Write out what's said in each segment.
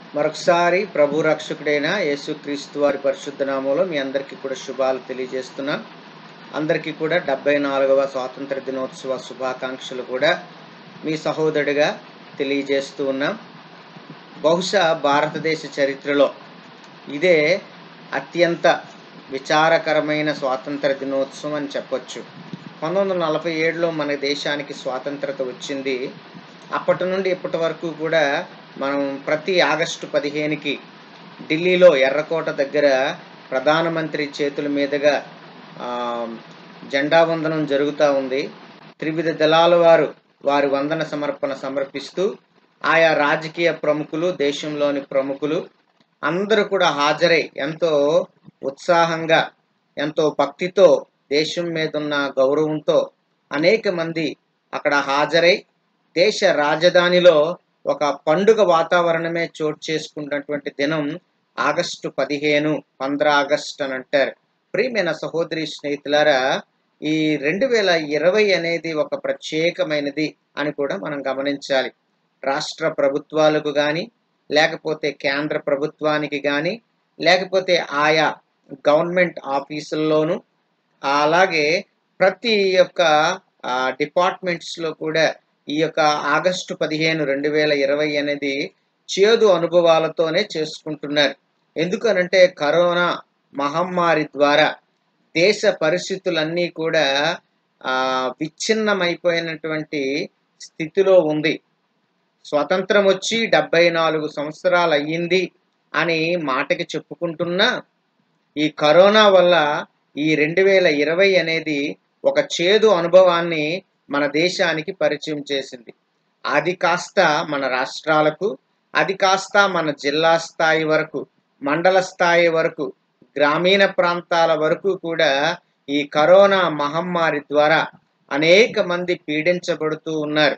మరొకసారి ప్రభు రక్షకుడైన యేసుక్రీస్తు వారి పరిశుద్ధ నామంలో మీ అందరికీ కూడా శుభాలు తెలియజేస్తున్నాను అందరికీ కూడా డెబ్బై నాలుగవ స్వాతంత్ర దినోత్సవ శుభాకాంక్షలు కూడా మీ సహోదరుడిగా తెలియజేస్తూ ఉన్నాం బహుశా భారతదేశ చరిత్రలో ఇదే అత్యంత విచారకరమైన స్వాతంత్ర దినోత్సవం అని చెప్పొచ్చు పంతొమ్మిది వందల నలభై ఏడులో మన దేశానికి స్వాతంత్రత వచ్చింది అప్పటి నుండి ఇప్పటి వరకు కూడా మనం ప్రతి ఆగస్టు పదిహేనుకి ఢిల్లీలో ఎర్రకోట దగ్గర ప్రధానమంత్రి చేతుల మీదుగా ఆ, జెండా వందనం జరుగుతూ ఉంది త్రివిధ దళాల వారు వారి వందన సమర్పణ సమర్పిస్తూ ఆయా రాజకీయ ప్రముఖులు దేశంలోని ప్రముఖులు అందరూ కూడా హాజరై ఎంతో ఉత్సాహంగా ఎంతో భక్తితో దేశం మీద ఉన్న గౌరవంతో అనేక మంది అక్కడ హాజరై దేశ రాజధానిలో ఒక పండుగ వాతావరణమే చోటు చేసుకున్నటువంటి దినం ఆగస్టు పదిహేను పంద్ర ఆగస్ట్ అని అంటారు ప్రియమైన సహోదరి స్నేహితులారా ఈ రెండు వేల ఇరవై అనేది ఒక ప్రత్యేకమైనది అని కూడా మనం గమనించాలి రాష్ట్ర ప్రభుత్వాలకు కానీ లేకపోతే కేంద్ర ప్రభుత్వానికి కానీ లేకపోతే ఆయా గవర్నమెంట్ ఆఫీసుల్లోనూ అలాగే ప్రతి యొక్క డిపార్ట్మెంట్స్లో కూడా ఈ యొక్క ఆగస్టు పదిహేను రెండు వేల ఇరవై అనేది చేదు అనుభవాలతోనే చేసుకుంటున్నారు ఎందుకనంటే కరోనా మహమ్మారి ద్వారా దేశ పరిస్థితులన్నీ కూడా ఆ, విచ్ఛిన్నమైపోయినటువంటి స్థితిలో ఉంది స్వతంత్రం వచ్చి డెబ్బై నాలుగు సంవత్సరాలు అయ్యింది అని మాటకి చెప్పుకుంటున్నా ఈ కరోనా వల్ల ఈ రెండు వేల ఇరవై అనేది ఒక చేదు అనుభవాన్ని మన దేశానికి పరిచయం చేసింది అది కాస్త మన రాష్ట్రాలకు అది కాస్త మన జిల్లా స్థాయి వరకు మండల స్థాయి వరకు గ్రామీణ ప్రాంతాల వరకు కూడా ఈ కరోనా మహమ్మారి ద్వారా అనేక మంది పీడించబడుతూ ఉన్నారు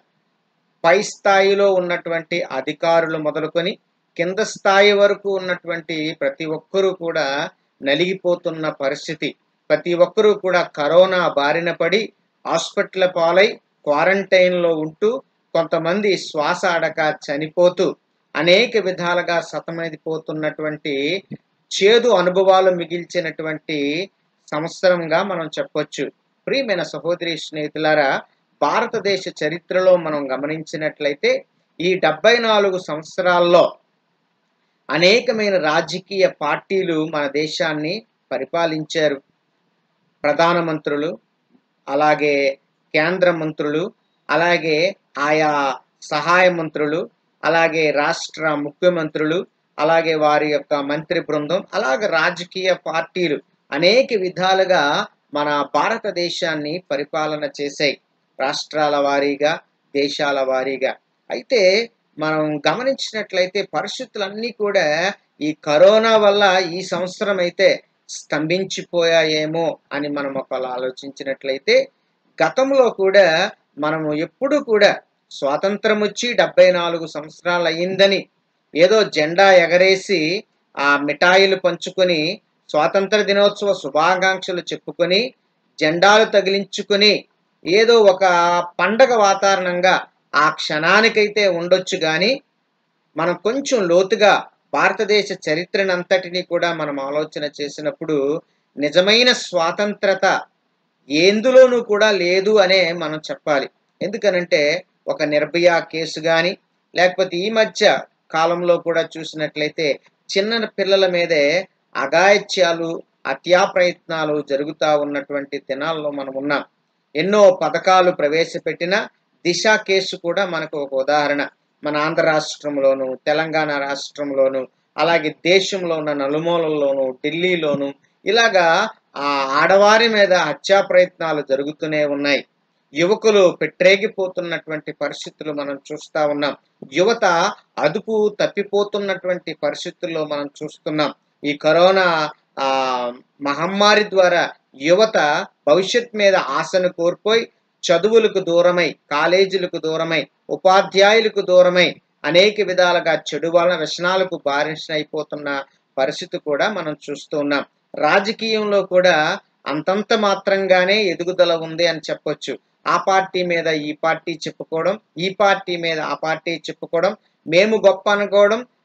పై స్థాయిలో ఉన్నటువంటి అధికారులు మొదలుకొని కింద స్థాయి వరకు ఉన్నటువంటి ప్రతి ఒక్కరూ కూడా నలిగిపోతున్న పరిస్థితి ప్రతి ఒక్కరూ కూడా కరోనా బారిన పడి హాస్పిటల్ పాలై క్వారంటైన్లో ఉంటూ కొంతమంది శ్వాస ఆడక చనిపోతూ అనేక విధాలుగా సతమైపోతున్నటువంటి చేదు అనుభవాలు మిగిల్చినటువంటి సంవత్సరంగా మనం చెప్పొచ్చు ప్రియమైన సహోదరి స్నేహితులారా భారతదేశ చరిత్రలో మనం గమనించినట్లయితే ఈ డెబ్బై నాలుగు సంవత్సరాల్లో అనేకమైన రాజకీయ పార్టీలు మన దేశాన్ని పరిపాలించారు ప్రధానమంత్రులు అలాగే కేంద్ర మంత్రులు అలాగే ఆయా సహాయ మంత్రులు అలాగే రాష్ట్ర ముఖ్యమంత్రులు అలాగే వారి యొక్క మంత్రి బృందం అలాగే రాజకీయ పార్టీలు అనేక విధాలుగా మన భారతదేశాన్ని పరిపాలన చేశాయి రాష్ట్రాల వారీగా దేశాల వారీగా అయితే మనం గమనించినట్లయితే పరిస్థితులన్నీ కూడా ఈ కరోనా వల్ల ఈ సంవత్సరం అయితే స్తంభించిపోయాయేమో అని మనం ఒకవేళ ఆలోచించినట్లయితే గతంలో కూడా మనము ఎప్పుడు కూడా స్వాతంత్రం వచ్చి డెబ్బై నాలుగు సంవత్సరాలు అయ్యిందని ఏదో జెండా ఎగరేసి ఆ మిఠాయిలు పంచుకొని స్వాతంత్ర దినోత్సవ శుభాకాంక్షలు చెప్పుకొని జెండాలు తగిలించుకొని ఏదో ఒక పండగ వాతావరణంగా ఆ క్షణానికైతే ఉండొచ్చు కానీ మనం కొంచెం లోతుగా భారతదేశ చరిత్రనంతటిని కూడా మనం ఆలోచన చేసినప్పుడు నిజమైన స్వాతంత్రత ఎందులోనూ కూడా లేదు అనే మనం చెప్పాలి ఎందుకనంటే ఒక నిర్భయ కేసు కానీ లేకపోతే ఈ మధ్య కాలంలో కూడా చూసినట్లయితే చిన్న పిల్లల మీదే అగాయత్యాలు హత్యా ప్రయత్నాలు జరుగుతూ ఉన్నటువంటి దినాల్లో మనం ఉన్నాం ఎన్నో పథకాలు ప్రవేశపెట్టిన దిశ కేసు కూడా మనకు ఒక ఉదాహరణ మన ఆంధ్ర రాష్ట్రంలోను తెలంగాణ రాష్ట్రంలోను అలాగే దేశంలో ఉన్న నలుమూలల్లోను ఢిల్లీలోను ఇలాగా ఆ ఆడవారి మీద హత్యా ప్రయత్నాలు జరుగుతూనే ఉన్నాయి యువకులు పెట్టరేగిపోతున్నటువంటి పరిస్థితులు మనం చూస్తా ఉన్నాం యువత అదుపు తప్పిపోతున్నటువంటి పరిస్థితుల్లో మనం చూస్తున్నాం ఈ కరోనా ఆ మహమ్మారి ద్వారా యువత భవిష్యత్ మీద ఆశను కోల్పోయి చదువులకు దూరమై కాలేజీలకు దూరమై ఉపాధ్యాయులకు దూరమై అనేక విధాలుగా చెడు వలన వ్యసనాలకు బారినైపోతున్న పరిస్థితి కూడా మనం చూస్తూ ఉన్నాం రాజకీయంలో కూడా అంతంత మాత్రంగానే ఎదుగుదల ఉంది అని చెప్పొచ్చు ఆ పార్టీ మీద ఈ పార్టీ చెప్పుకోవడం ఈ పార్టీ మీద ఆ పార్టీ చెప్పుకోవడం మేము గొప్ప అనుకోవడం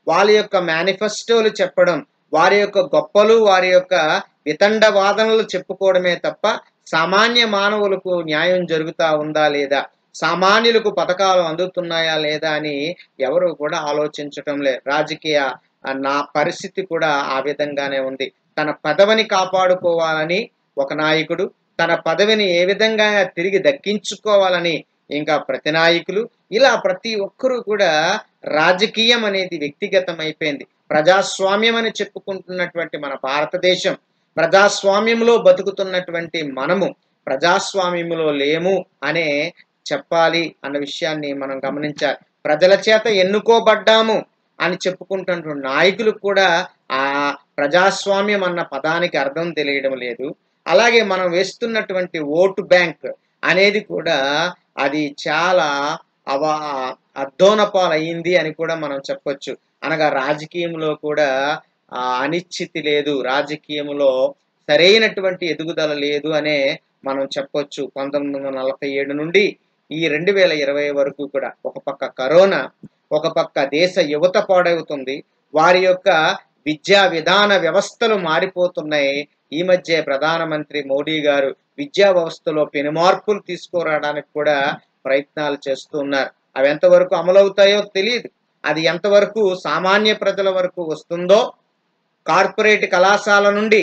వాళ్ళ యొక్క మేనిఫెస్టోలు చెప్పడం వారి యొక్క గొప్పలు వారి యొక్క వితండ వాదనలు చెప్పుకోవడమే తప్ప సామాన్య మానవులకు న్యాయం జరుగుతా ఉందా లేదా సామాన్యులకు పథకాలు అందుతున్నాయా లేదా అని ఎవరు కూడా ఆలోచించటం లేదు రాజకీయ ఆ, నా పరిస్థితి కూడా ఆ విధంగానే ఉంది తన పదవిని కాపాడుకోవాలని ఒక నాయకుడు తన పదవిని ఏ విధంగా తిరిగి దక్కించుకోవాలని ఇంకా ప్రతి నాయకులు ఇలా ప్రతి ఒక్కరూ కూడా రాజకీయం అనేది వ్యక్తిగతం అయిపోయింది ప్రజాస్వామ్యం అని చెప్పుకుంటున్నటువంటి మన భారతదేశం ప్రజాస్వామ్యంలో బతుకుతున్నటువంటి మనము ప్రజాస్వామ్యంలో లేము అనే చెప్పాలి అన్న విషయాన్ని మనం గమనించాలి ప్రజల చేత ఎన్నుకోబడ్డాము అని చెప్పుకుంటున్న నాయకులు కూడా ఆ ప్రజాస్వామ్యం అన్న పదానికి అర్థం తెలియడం లేదు అలాగే మనం వేస్తున్నటువంటి ఓటు బ్యాంక్ అనేది కూడా అది చాలా అవ అద్దోనపాలయ్యింది అని కూడా మనం చెప్పొచ్చు అనగా రాజకీయంలో కూడా ఆ, అనిశ్చితి లేదు రాజకీయంలో సరైనటువంటి ఎదుగుదల లేదు అనే మనం చెప్పొచ్చు పంతొమ్మిది వందల నలభై ఏడు నుండి ఈ రెండు వేల ఇరవై వరకు కూడా ఒక పక్క కరోనా ఒక పక్క దేశ యువత పాడవుతుంది వారి యొక్క విద్యా విధాన వ్యవస్థలు మారిపోతున్నాయి ఈ మధ్య ప్రధానమంత్రి మోడీ గారు విద్యా వ్యవస్థలో పెను మార్పులు తీసుకురావడానికి కూడా ప్రయత్నాలు చేస్తూ ఉన్నారు అవి ఎంతవరకు అమలవుతాయో తెలియదు అది ఎంతవరకు సామాన్య ప్రజల వరకు వస్తుందో కార్పొరేట్ కళాశాల నుండి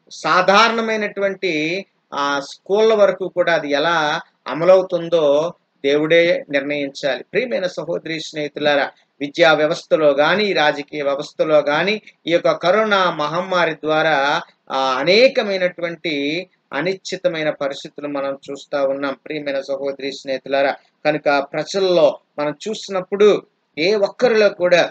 సాధారణమైనటువంటి ఆ స్కూళ్ళ వరకు కూడా అది ఎలా అమలవుతుందో దేవుడే నిర్ణయించాలి ప్రియమైన సహోదరి స్నేహితులారా విద్యా వ్యవస్థలో కానీ రాజకీయ వ్యవస్థలో కానీ ఈ యొక్క కరోనా మహమ్మారి ద్వారా ఆ, అనేకమైనటువంటి అనిశ్చితమైన పరిస్థితులు మనం చూస్తా ఉన్నాం ప్రియమైన సహోదరి స్నేహితులారా కనుక ప్రజల్లో మనం చూసినప్పుడు ఏ ఒక్కరిలో కూడా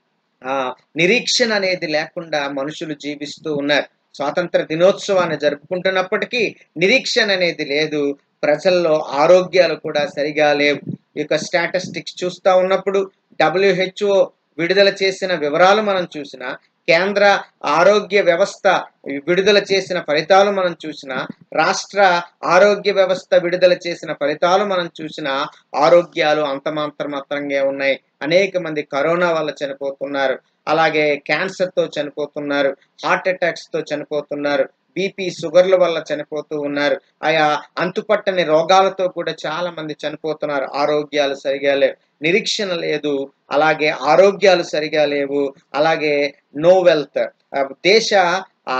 ఆ నిరీక్షణ అనేది లేకుండా మనుషులు జీవిస్తూ ఉన్నారు స్వాతంత్ర దినోత్సవాన్ని జరుపుకుంటున్నప్పటికీ నిరీక్షణ అనేది లేదు ప్రజల్లో ఆరోగ్యాలు కూడా సరిగా లేవు ఈ యొక్క స్టాటిస్టిక్స్ చూస్తా ఉన్నప్పుడు డబ్ల్యూహెచ్ఓ విడుదల చేసిన వివరాలు మనం చూసిన కేంద్ర ఆరోగ్య వ్యవస్థ విడుదల చేసిన ఫలితాలు మనం చూసిన రాష్ట్ర ఆరోగ్య వ్యవస్థ విడుదల చేసిన ఫలితాలు మనం చూసిన ఆరోగ్యాలు అంతమాత్రమాత్రంగా ఉన్నాయి అనేక మంది కరోనా వల్ల చనిపోతున్నారు అలాగే క్యాన్సర్ తో చనిపోతున్నారు హార్ట్ అటాక్స్ తో చనిపోతున్నారు బీపీ షుగర్ల వల్ల చనిపోతూ ఉన్నారు ఆయా అంతుపట్టని రోగాలతో కూడా చాలా మంది చనిపోతున్నారు ఆరోగ్యాలు సరిగా లేవు నిరీక్షణ లేదు అలాగే ఆరోగ్యాలు సరిగా లేవు అలాగే నో వెల్త్ దేశ ఆ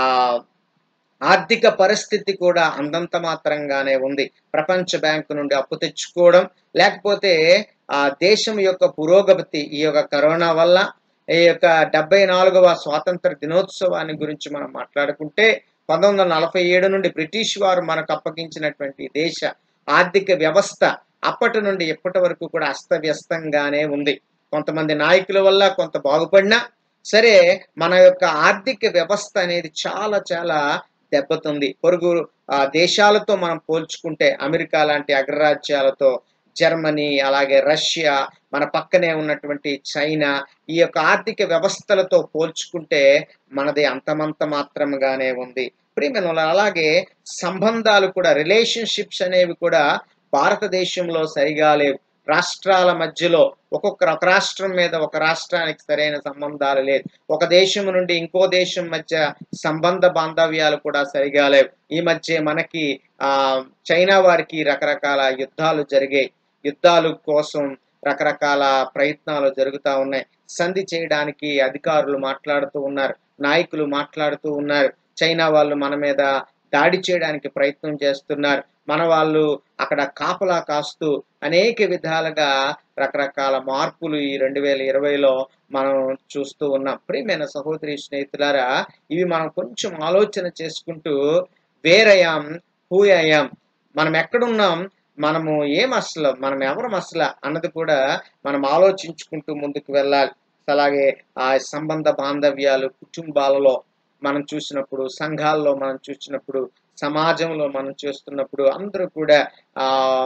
ఆర్థిక పరిస్థితి కూడా అందంత మాత్రంగానే ఉంది ప్రపంచ బ్యాంకు నుండి అప్పు తెచ్చుకోవడం లేకపోతే ఆ దేశం యొక్క పురోగతి ఈ యొక్క కరోనా వల్ల ఈ యొక్క డెబ్బై నాలుగవ స్వాతంత్ర దినోత్సవాన్ని గురించి మనం మాట్లాడుకుంటే పంతొమ్మిది వందల నలభై ఏడు నుండి బ్రిటిష్ వారు మనకు అప్పగించినటువంటి దేశ ఆర్థిక వ్యవస్థ అప్పటి నుండి ఎప్పటి వరకు కూడా అస్తవ్యస్తంగానే ఉంది కొంతమంది నాయకుల వల్ల కొంత బాగుపడినా సరే మన యొక్క ఆర్థిక వ్యవస్థ అనేది చాలా చాలా దెబ్బతుంది పొరుగు ఆ, దేశాలతో మనం పోల్చుకుంటే అమెరికా లాంటి అగ్రరాజ్యాలతో జర్మనీ అలాగే రష్యా మన పక్కనే ఉన్నటువంటి చైనా ఈ యొక్క ఆర్థిక వ్యవస్థలతో పోల్చుకుంటే మనది అంతమంత మాత్రముగానే ఉంది ప్రియమైన అలాగే సంబంధాలు కూడా రిలేషన్షిప్స్ అనేవి కూడా భారతదేశంలో సరిగా లేవు రాష్ట్రాల మధ్యలో ఒక్కొక్క ఒక రాష్ట్రం మీద ఒక రాష్ట్రానికి సరైన సంబంధాలు లేదు ఒక దేశం నుండి ఇంకో దేశం మధ్య సంబంధ బాంధవ్యాలు కూడా సరిగా లేవు ఈ మధ్య మనకి ఆ చైనా వారికి రకరకాల యుద్ధాలు జరిగాయి యుద్ధాలు కోసం రకరకాల ప్రయత్నాలు జరుగుతూ ఉన్నాయి సంధి చేయడానికి అధికారులు మాట్లాడుతూ ఉన్నారు నాయకులు మాట్లాడుతూ ఉన్నారు చైనా వాళ్ళు మన మీద దాడి చేయడానికి ప్రయత్నం చేస్తున్నారు మన వాళ్ళు అక్కడ కాపలా కాస్తూ అనేక విధాలుగా రకరకాల మార్పులు ఈ రెండు వేల ఇరవైలో మనం చూస్తూ ఉన్నాం ప్రియమైన సహోదరి స్నేహితులారా ఇవి మనం కొంచెం ఆలోచన చేసుకుంటూ వేరయాం హూయయాం మనం ఎక్కడున్నాం మనము ఏం అసలు మనం ఎవరం అసలు అన్నది కూడా మనం ఆలోచించుకుంటూ ముందుకు వెళ్ళాలి అలాగే ఆ సంబంధ బాంధవ్యాలు కుటుంబాలలో మనం చూసినప్పుడు సంఘాల్లో మనం చూసినప్పుడు సమాజంలో మనం చూస్తున్నప్పుడు అందరూ కూడా ఆ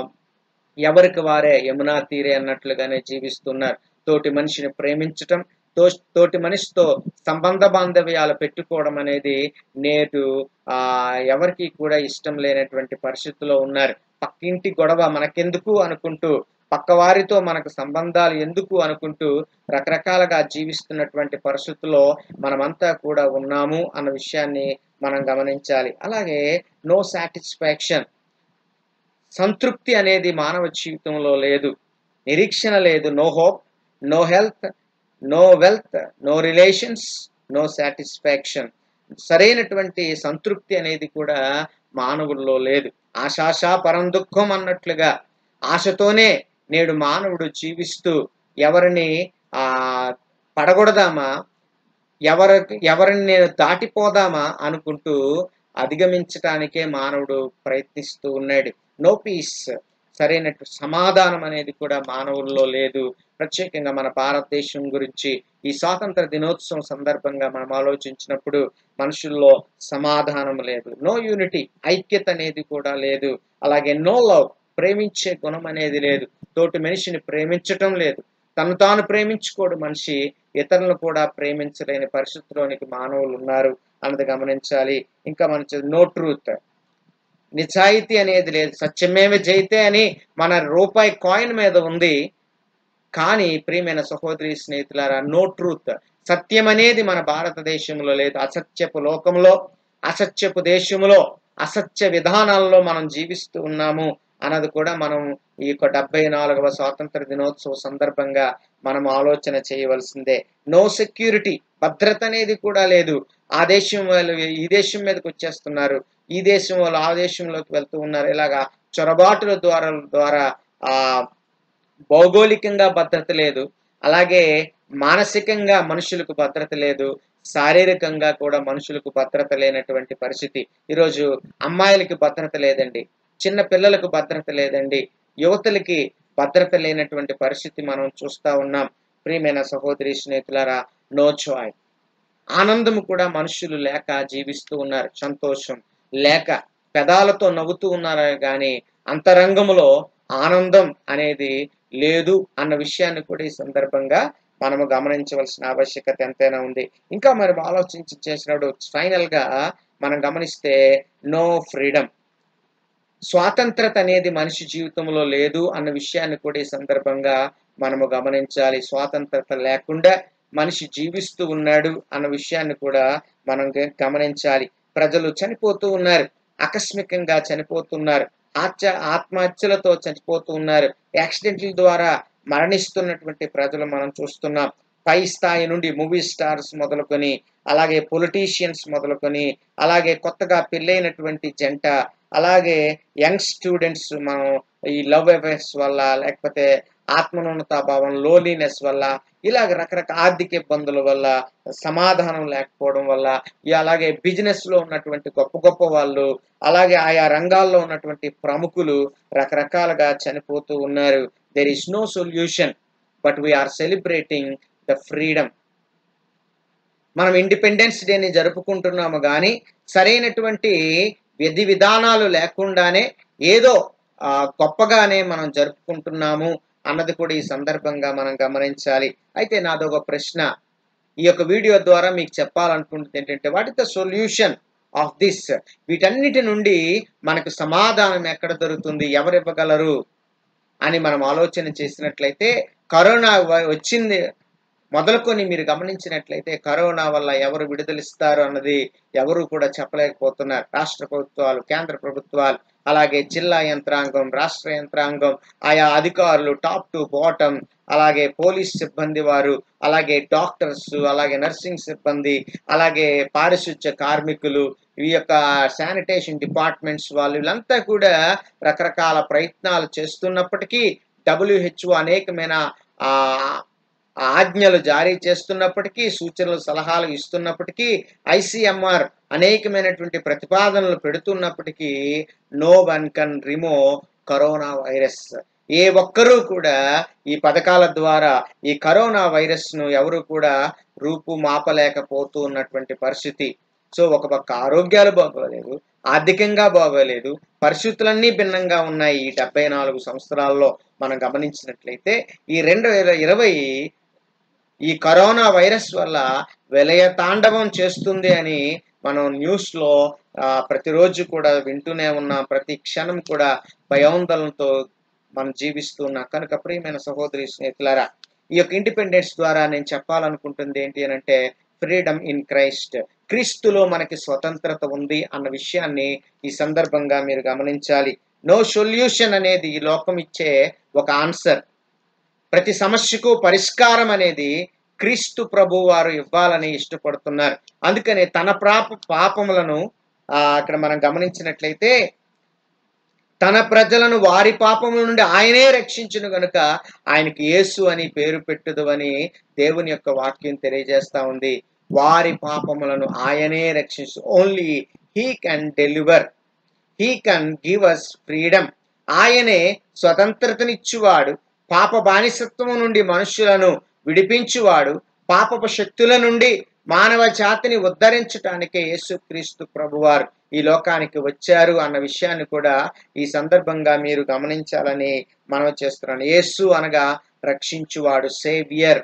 ఎవరికి వారే యమునా తీరే అన్నట్లుగానే జీవిస్తున్నారు తోటి మనిషిని ప్రేమించటం తో తోటి మనిషితో సంబంధ బాంధవ్యాలు పెట్టుకోవడం అనేది నేడు ఆ ఎవరికి కూడా ఇష్టం లేనటువంటి పరిస్థితిలో ఉన్నారు పక్కింటి గొడవ మనకెందుకు అనుకుంటూ పక్కవారితో మనకు సంబంధాలు ఎందుకు అనుకుంటూ రకరకాలుగా జీవిస్తున్నటువంటి పరిస్థితుల్లో మనమంతా కూడా ఉన్నాము అన్న విషయాన్ని మనం గమనించాలి అలాగే నో సాటిస్ఫాక్షన్ సంతృప్తి అనేది మానవ జీవితంలో లేదు నిరీక్షణ లేదు no hope no health no wealth no relations no satisfaction సరైనటువంటి సంతృప్తి అనేది కూడా మానవుల్లో లేదు ఆశాశా పరం దుఃఖం అన్నట్లుగా ఆశతోనే నేడు మానవుడు జీవిస్తూ ఎవరిని ఆ పడగొడదామా ఎవరికి ఎవరిని నేను దాటిపోదామా అనుకుంటూ అధిగమించటానికే మానవుడు ప్రయత్నిస్తూ ఉన్నాడు నో పీస్ సరైనట్టు సమాధానం అనేది కూడా మానవుల్లో లేదు ప్రత్యేకంగా మన భారతదేశం గురించి ఈ స్వాతంత్ర దినోత్సవం సందర్భంగా మనం ఆలోచించినప్పుడు మనుషుల్లో సమాధానం లేదు నో యూనిటీ ఐక్యత అనేది కూడా లేదు అలాగే నో లవ్ ప్రేమించే గుణం అనేది లేదు తోటి మనిషిని ప్రేమించటం లేదు తను తాను ప్రేమించుకోడు మనిషి ఇతరులను కూడా ప్రేమించలేని పరిస్థితిలోనికి మానవులు ఉన్నారు అన్నది గమనించాలి ఇంకా మన నో ట్రూత్ నిజాయితీ అనేది లేదు సత్యమేవ జయితే అని మన రూపాయి కాయిన్ మీద ఉంది కానీ ప్రియమైన సహోదరి స్నేహితులారా నో ట్రూత్ సత్యం అనేది మన భారతదేశంలో లేదు అసత్యపు లోకంలో అసత్యపు దేశంలో అసత్య విధానాల్లో మనం జీవిస్తూ ఉన్నాము అన్నది కూడా మనం ఈ యొక్క డెబ్బై నాలుగవ స్వాతంత్ర దినోత్సవ సందర్భంగా మనం ఆలోచన చేయవలసిందే నో సెక్యూరిటీ భద్రత అనేది కూడా లేదు ఆ దేశం వాళ్ళు ఈ దేశం మీదకి వచ్చేస్తున్నారు ఈ దేశం వాళ్ళు ఆ దేశంలోకి వెళ్తూ ఉన్నారు ఇలాగా చొరబాటుల ద్వారా ద్వారా ఆ భౌగోళికంగా భద్రత లేదు అలాగే మానసికంగా మనుషులకు భద్రత లేదు శారీరకంగా కూడా మనుషులకు భద్రత లేనటువంటి పరిస్థితి ఈరోజు అమ్మాయిలకి భద్రత లేదండి చిన్న పిల్లలకు భద్రత లేదండి యువతులకి భద్రత లేనటువంటి పరిస్థితి మనం చూస్తా ఉన్నాం ప్రియమైన సహోదరి స్నేహితులారా నో చాయ్ ఆనందం కూడా మనుషులు లేక జీవిస్తూ ఉన్నారు సంతోషం లేక పెదాలతో నవ్వుతూ ఉన్నారు కానీ అంతరంగంలో ఆనందం అనేది లేదు అన్న విషయాన్ని కూడా ఈ సందర్భంగా మనము గమనించవలసిన ఆవశ్యకత ఎంతైనా ఉంది ఇంకా మరి ఆలోచించి చేసినప్పుడు ఫైనల్ గా మనం గమనిస్తే నో ఫ్రీడమ్ స్వాతంత్రత అనేది మనిషి జీవితంలో లేదు అన్న విషయాన్ని కూడా ఈ సందర్భంగా మనము గమనించాలి స్వాతంత్రత లేకుండా మనిషి జీవిస్తూ ఉన్నాడు అన్న విషయాన్ని కూడా మనం గమనించాలి ప్రజలు చనిపోతూ ఉన్నారు ఆకస్మికంగా చనిపోతున్నారు ఆత్మ ఆత్మహత్యలతో చనిపోతూ ఉన్నారు యాక్సిడెంట్ల ద్వారా మరణిస్తున్నటువంటి ప్రజలు మనం చూస్తున్నాం పై స్థాయి నుండి మూవీ స్టార్స్ మొదలుకొని అలాగే పొలిటీషియన్స్ మొదలుకొని అలాగే కొత్తగా పెళ్ళైనటువంటి జంట అలాగే యంగ్ స్టూడెంట్స్ మనం ఈ లవ్ అఫైర్స్ వల్ల లేకపోతే ఆత్మనున్నతాభావం లోలీనెస్ వల్ల ఇలాగ రకరకాల ఆర్థిక ఇబ్బందుల వల్ల సమాధానం లేకపోవడం వల్ల అలాగే బిజినెస్ లో ఉన్నటువంటి గొప్ప గొప్ప వాళ్ళు అలాగే ఆయా రంగాల్లో ఉన్నటువంటి ప్రముఖులు రకరకాలుగా చనిపోతూ ఉన్నారు there is no solution but we are celebrating the freedom మనం ఇండిపెండెన్స్ డేని జరుపుకుంటున్నాము కానీ సరైనటువంటి విధి విధానాలు లేకుండానే ఏదో గొప్పగానే మనం జరుపుకుంటున్నాము అన్నది కూడా ఈ సందర్భంగా మనం గమనించాలి అయితే నాదొక ప్రశ్న ఈ యొక్క వీడియో ద్వారా మీకు చెప్పాలనుకుంటుంది ఏంటంటే what is the solution of this వీటన్నిటి నుండి మనకు సమాధానం ఎక్కడ దొరుకుతుంది ఎవరు ఇవ్వగలరు అని మనం ఆలోచన చేసినట్లయితే కరోనా వచ్చింది మొదలుకొని మీరు గమనించినట్లయితే కరోనా వల్ల ఎవరు విడుదలిస్తారు అన్నది ఎవరు కూడా చెప్పలేకపోతున్నారు రాష్ట్ర ప్రభుత్వాలు కేంద్ర ప్రభుత్వాలు అలాగే జిల్లా యంత్రాంగం రాష్ట్ర యంత్రాంగం ఆయా అధికారులు టాప్ టు బాటమ్ అలాగే పోలీస్ సిబ్బంది వారు అలాగే డాక్టర్స్ అలాగే నర్సింగ్ సిబ్బంది అలాగే పారిశుధ్య కార్మికులు ఈ యొక్క శానిటేషన్ డిపార్ట్మెంట్స్ వాళ్ళు వీళ్ళంతా కూడా రకరకాల ప్రయత్నాలు చేస్తున్నప్పటికీ డబ్ల్యూహెచ్ఓ అనేకమైన ఆజ్ఞలు జారీ చేస్తున్నప్పటికీ సూచనలు సలహాలు ఇస్తున్నప్పటికీ ఐసీఎంఆర్ అనేకమైనటువంటి ప్రతిపాదనలు పెడుతున్నప్పటికీ నో వన్ కన్ రిమో కరోనా వైరస్ ఏ ఒక్కరూ కూడా ఈ పథకాల ద్వారా ఈ కరోనా వైరస్ ను ఎవరు కూడా రూపు మాపలేకపోతూ ఉన్నటువంటి పరిస్థితి సో ఒక పక్క ఆరోగ్యాలు బాగోలేదు ఆర్థికంగా బాగోలేదు పరిస్థితులన్నీ భిన్నంగా ఉన్నాయి ఈ డెబ్బై నాలుగు సంవత్సరాల్లో మనం గమనించినట్లయితే ఈ రెండు వేల ఇరవై ఈ కరోనా వైరస్ వల్ల విలయ తాండవం చేస్తుంది అని మనం న్యూస్లో ప్రతిరోజు కూడా వింటూనే ఉన్నాం ప్రతి క్షణం కూడా భయాందోళనతో మనం జీవిస్తున్నాం కనుక ప్రియమైన సహోదరి స్నేహితులారా ఈ యొక్క ఇండిపెండెన్స్ ద్వారా నేను చెప్పాలనుకుంటుంది ఏంటి అని అంటే ఫ్రీడమ్ ఇన్ క్రైస్ట్ క్రీస్తులో మనకి స్వతంత్రత ఉంది అన్న విషయాన్ని ఈ సందర్భంగా మీరు గమనించాలి నో సొల్యూషన్ అనేది ఈ లోకం ఇచ్చే ఒక ఆన్సర్ ప్రతి సమస్యకు పరిష్కారం అనేది క్రీస్తు ప్రభు వారు ఇవ్వాలని ఇష్టపడుతున్నారు అందుకనే తన ప్రాప పాపములను ఆ, అక్కడ మనం గమనించినట్లయితే తన ప్రజలను వారి పాపముల నుండి ఆయనే రక్షించును గనుక ఆయనకి యేసు అని పేరు పెట్టుదు అని దేవుని యొక్క వాక్యం తెలియజేస్తా ఉంది వారి పాపములను ఆయనే రక్షించు only he can deliver he can give us freedom ఆయనే స్వతంత్రతనిచ్చువాడు పాప బానిసత్వము నుండి మనుషులను విడిపించువాడు పాపపు శక్తుల నుండి మానవ జాతిని ఉద్ధరించటానికే యేసుక్రీస్తు ప్రభువారు ఈ లోకానికి వచ్చారు అన్న విషయాన్ని కూడా ఈ సందర్భంగా మీరు గమనించాలని మనం చేస్తున్నాను యేసు అనగా రక్షించువాడు సేవియర్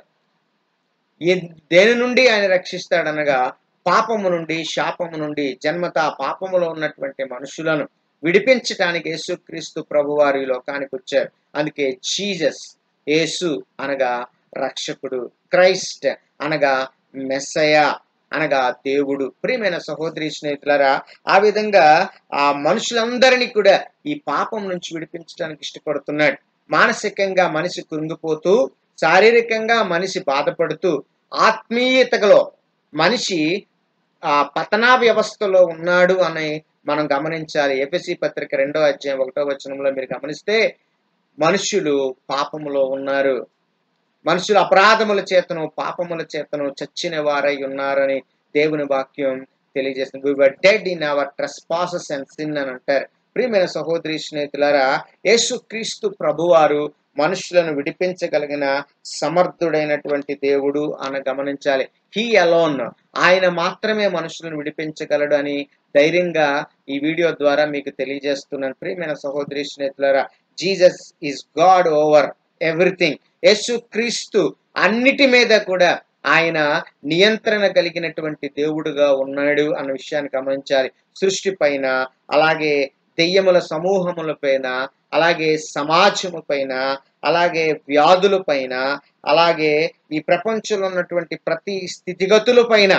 ఈ దేని నుండి ఆయన రక్షిస్తాడనగా పాపము నుండి శాపము నుండి జన్మత పాపములో ఉన్నటువంటి మనుషులను విడిపించటానికి యేసుక్రీస్తు ప్రభువారు ఈ లోకానికి వచ్చారు అందుకే జీజస్ యేసు అనగా రక్షకుడు క్రైస్ట్ అనగా మెస్సయ అనగా దేవుడు ప్రియమైన సహోదరి స్నేహితులారా ఆ విధంగా ఆ మనుషులందరినీ కూడా ఈ పాపం నుంచి విడిపించడానికి ఇష్టపడుతున్నాడు మానసికంగా మనిషి కృంగిపోతూ శారీరకంగా మనిషి బాధపడుతూ ఆత్మీయతలో మనిషి ఆ పతనా వ్యవస్థలో ఉన్నాడు అని మనం గమనించాలి ఎఫ్ఎసి పత్రిక రెండో అధ్యాయం ఒకటో వచనంలో మీరు గమనిస్తే మనుషులు పాపములో ఉన్నారు మనుషులు అపరాధముల చేతను పాపముల చేతను చచ్చిన వారై ఉన్నారని దేవుని వాక్యం తెలియజేస్తుంది were dead in our trespasses and sin అని అంటారు ప్రియమైన సహోదరి స్నేహితులారా యేసుక్రీస్తు ప్రభువారు మనుషులను విడిపించగలిగిన సమర్థుడైనటువంటి దేవుడు అని గమనించాలి హీ అలోన్ ఆయన మాత్రమే మనుషులను విడిపించగలడు అని ధైర్యంగా ఈ వీడియో ద్వారా మీకు తెలియజేస్తున్నాను ప్రియమైన సహోదరి స్నేహితులారా Jesus is God over everything యేసు క్రీస్తు అన్నిటి మీద కూడా ఆయన నియంత్రణ కలిగినటువంటి దేవుడుగా ఉన్నాడు అన్న విషయాన్ని గమనించాలి సృష్టి పైన అలాగే దెయ్యముల సమూహముల పైన అలాగే సమాజము పైన అలాగే వ్యాధుల పైన అలాగే ఈ ప్రపంచంలో ఉన్నటువంటి ప్రతి స్థితిగతుల పైన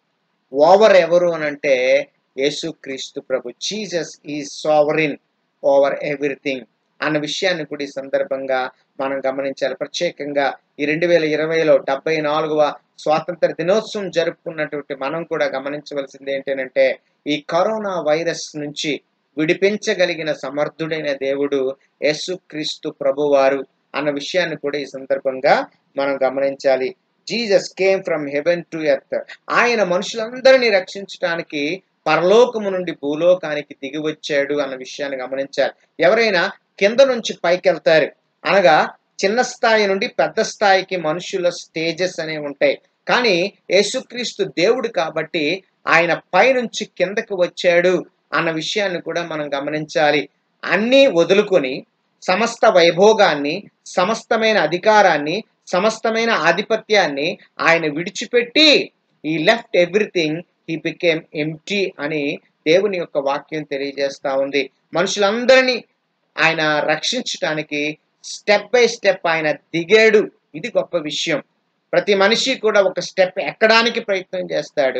ఓవర్ ఎవరు అని అంటే యేసుక్రీస్తు ప్రభు Jesus is sovereign over everything అన్న విషయాన్ని కూడా ఈ సందర్భంగా మనం గమనించాలి ప్రత్యేకంగా ఈ రెండు వేల ఇరవైలో డెబ్బై నాలుగవ స్వాతంత్ర దినోత్సవం జరుపుకున్నటువంటి మనం కూడా గమనించవలసింది ఏంటంటే ఈ కరోనా వైరస్ నుంచి విడిపించగలిగిన సమర్థుడైన దేవుడు యేసుక్రీస్తు ప్రభువారు అన్న విషయాన్ని కూడా ఈ సందర్భంగా మనం గమనించాలి Jesus came from heaven to earth ఆయన మనుషులందరినీ రక్షించడానికి పరలోకము నుండి భూలోకానికి దిగి వచ్చాడు అన్న విషయాన్ని గమనించాలి ఎవరైనా కింద నుంచి పైకి వెళ్తారు అనగా చిన్న స్థాయి నుండి పెద్ద స్థాయికి మనుషుల స్టేజెస్ అనేవి ఉంటాయి కానీ యేసుక్రీస్తు దేవుడు కాబట్టి ఆయన పైనుంచి కిందకు వచ్చాడు అన్న విషయాన్ని కూడా మనం గమనించాలి అన్నీ వదులుకొని సమస్త వైభోగాన్ని సమస్తమైన అధికారాన్ని సమస్తమైన ఆధిపత్యాన్ని ఆయన విడిచిపెట్టి ఈ left everything he became empty అని దేవుని యొక్క వాక్యం తెలియజేస్తా ఉంది మనుషులందరినీ ఆయన రక్షించటానికి స్టెప్ బై స్టెప్ ఆయన దిగాడు ఇది గొప్ప విషయం ప్రతి మనిషి కూడా ఒక స్టెప్ ఎక్కడానికి ప్రయత్నం చేస్తాడు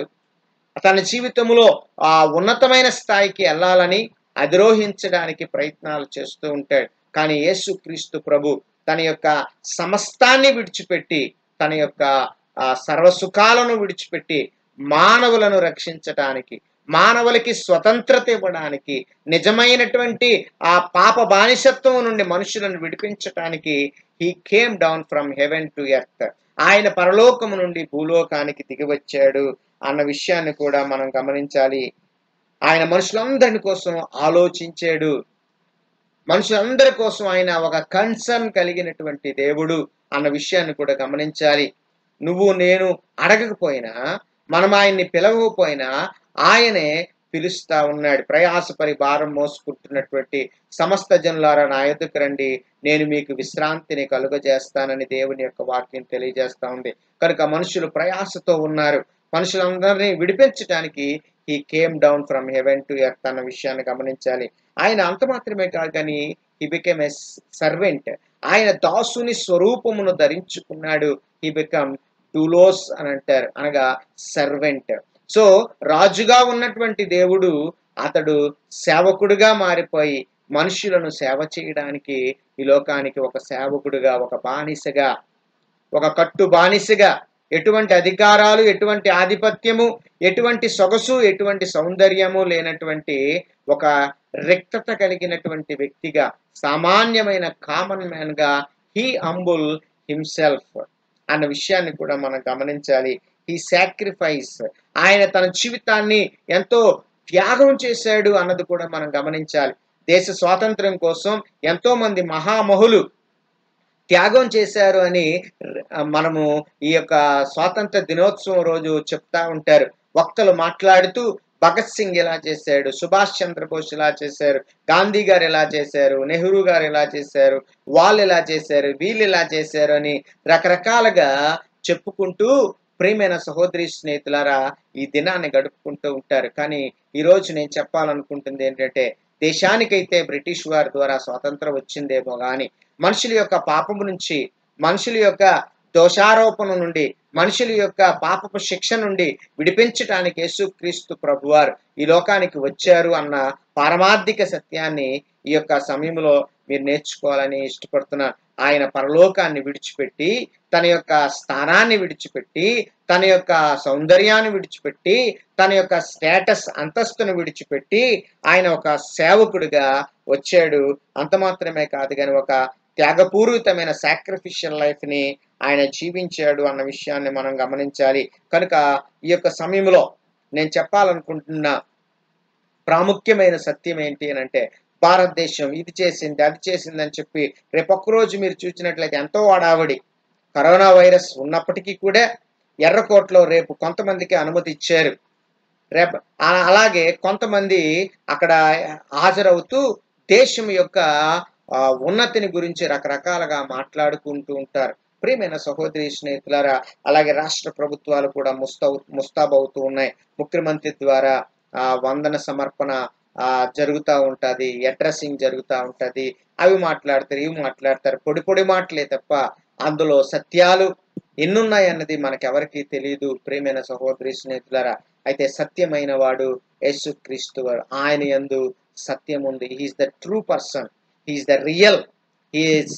తన జీవితంలో ఆ ఉన్నతమైన స్థాయికి వెళ్ళాలని అధిరోహించడానికి ప్రయత్నాలు చేస్తూ ఉంటాడు కానీ యేసుక్రీస్తు ప్రభు తన యొక్క సమస్తాన్ని విడిచిపెట్టి తన యొక్క ఆ సర్వసుఖాలను విడిచిపెట్టి మానవులను రక్షించటానికి మానవులకి స్వతంత్రత ఇవ్వడానికి నిజమైనటువంటి ఆ పాప బానిసత్వం నుండి మనుషులను విడిపించటానికి he came down from heaven to earth ఆయన పరలోకము నుండి భూలోకానికి దిగివచ్చాడు అన్న విషయాన్ని కూడా మనం గమనించాలి ఆయన మనుషులందరి కోసం ఆలోచించాడు మనుషులందరి కోసం ఆయన ఒక కన్సర్న్ కలిగినటువంటి దేవుడు అన్న విషయాన్ని కూడా గమనించాలి నువ్వు నేను అడగకపోయినా మనం ఆయన్ని పిలవకపోయినా ఆయనే పిలుస్తా ఉన్నాడు ప్రయాసపరి భారం మోసుకుంటున్నటువంటి సమస్త జనులారా నా ఎదుకు రండి నేను మీకు విశ్రాంతిని కలుగజేస్తానని దేవుని యొక్క వాక్యం తెలియజేస్తా ఉంది కనుక మనుషులు ప్రయాసతో ఉన్నారు మనుషులందరినీ విడిపించడానికి he came down from heaven to earth అన్న విషయాన్ని గమనించాలి ఆయన అంత మాత్రమే కాదు కానీ హీ బికెమ్ ఎ సర్వెంట్ ఆయన దాసుని స్వరూపమును ధరించుకున్నాడు హీ బికమ్ డులోస్ అని అంటారు అనగా సర్వెంట్ సో రాజుగా ఉన్నటువంటి దేవుడు అతడు సేవకుడుగా మారిపోయి మనుషులను సేవ చేయడానికి ఈ లోకానికి ఒక సేవకుడుగా ఒక బానిసగా ఒక కట్టు బానిసగా ఎటువంటి అధికారాలు ఎటువంటి ఆధిపత్యము ఎటువంటి సొగసు ఎటువంటి సౌందర్యము లేనటువంటి ఒక రిక్తత కలిగినటువంటి వ్యక్తిగా సామాన్యమైన కామన్ మ్యాన్ గా హీ అంబుల్ హిమ్సెల్ఫ్ అన్న విషయాన్ని కూడా మనం గమనించాలి ఈ సాక్రిఫైస్ ఆయన తన జీవితాన్ని ఎంతో త్యాగం చేశాడు అన్నది కూడా మనం గమనించాలి దేశ స్వాతంత్రం కోసం ఎంతో మంది మహామహులు త్యాగం చేశారు అని మనము ఈ యొక్క స్వాతంత్ర దినోత్సవం రోజు చెప్తా ఉంటారు వక్తలు మాట్లాడుతూ భగత్ సింగ్ ఎలా చేశాడు సుభాష్ చంద్రబోస్ ఎలా చేశారు గాంధీ గారు ఎలా చేశారు నెహ్రూ గారు ఎలా చేశారు వాళ్ళు ఎలా చేశారు వీళ్ళు ఎలా చేశారు అని రకరకాలుగా చెప్పుకుంటూ ప్రియమైన సహోదరి స్నేహితులారా ఈ దినాన్ని గడుపుకుంటూ ఉంటారు కానీ ఈరోజు నేను చెప్పాలనుకుంటుంది ఏంటంటే దేశానికైతే బ్రిటిష్ వారి ద్వారా స్వాతంత్రం వచ్చిందేమో కానీ మనుషుల యొక్క పాపము నుంచి మనుషుల యొక్క దోషారోపణ నుండి మనుషుల యొక్క పాపపు శిక్ష నుండి విడిపించటానికి యేసుక్రీస్తు ప్రభువారు ఈ లోకానికి వచ్చారు అన్న పారమార్థిక సత్యాన్ని ఈ యొక్క సమయంలో మీరు నేర్చుకోవాలని ఇష్టపడుతున్నాను ఆయన పరలోకాన్ని విడిచిపెట్టి తన యొక్క స్థానాన్ని విడిచిపెట్టి తన యొక్క సౌందర్యాన్ని విడిచిపెట్టి తన యొక్క స్టేటస్ అంతస్తును విడిచిపెట్టి ఆయన ఒక సేవకుడిగా వచ్చాడు అంత మాత్రమే కాదు కానీ ఒక త్యాగపూరితమైన సాక్రిఫిషియల్ లైఫ్ ని ఆయన జీవించాడు అన్న విషయాన్ని మనం గమనించాలి కనుక ఈ యొక్క సమయంలో నేను చెప్పాలనుకుంటున్న ప్రాముఖ్యమైన సత్యం ఏంటి అని అంటే భారతదేశం ఇది చేసింది అది చేసింది అని చెప్పి రేపొక్క రోజు మీరు చూసినట్లయితే ఎంతో వాడావడి కరోనా వైరస్ ఉన్నప్పటికీ కూడా ఎర్రకోటలో రేపు కొంతమందికి అనుమతి ఇచ్చారు రేపు అలాగే కొంతమంది అక్కడ హాజరవుతూ దేశం యొక్క ఉన్నతిని గురించి రకరకాలుగా మాట్లాడుకుంటూ ఉంటారు ప్రియమైన సహోదరి స్నేహితులారా అలాగే రాష్ట్ర ప్రభుత్వాలు కూడా ముస్తాబు ముస్తాబవుతూ ఉన్నాయి ముఖ్యమంత్రి ద్వారా ఆ వందన సమర్పణ ఆ జరుగుతూ ఉంటుంది అడ్రస్సింగ్ జరుగుతూ ఉంటుంది అవి మాట్లాడతారు ఇవి మాట్లాడతారు పొడి పొడి మాటలే తప్ప అందులో సత్యాలు ఎన్నున్నాయి అన్నది మనకెవరికి తెలియదు ప్రియమైన సహోదరి స్నేహితులారా అయితే సత్యమైన వాడు యేసు క్రీస్తు వారు ఆయన యందు సత్యం ఉంది he is the true person he is the real he is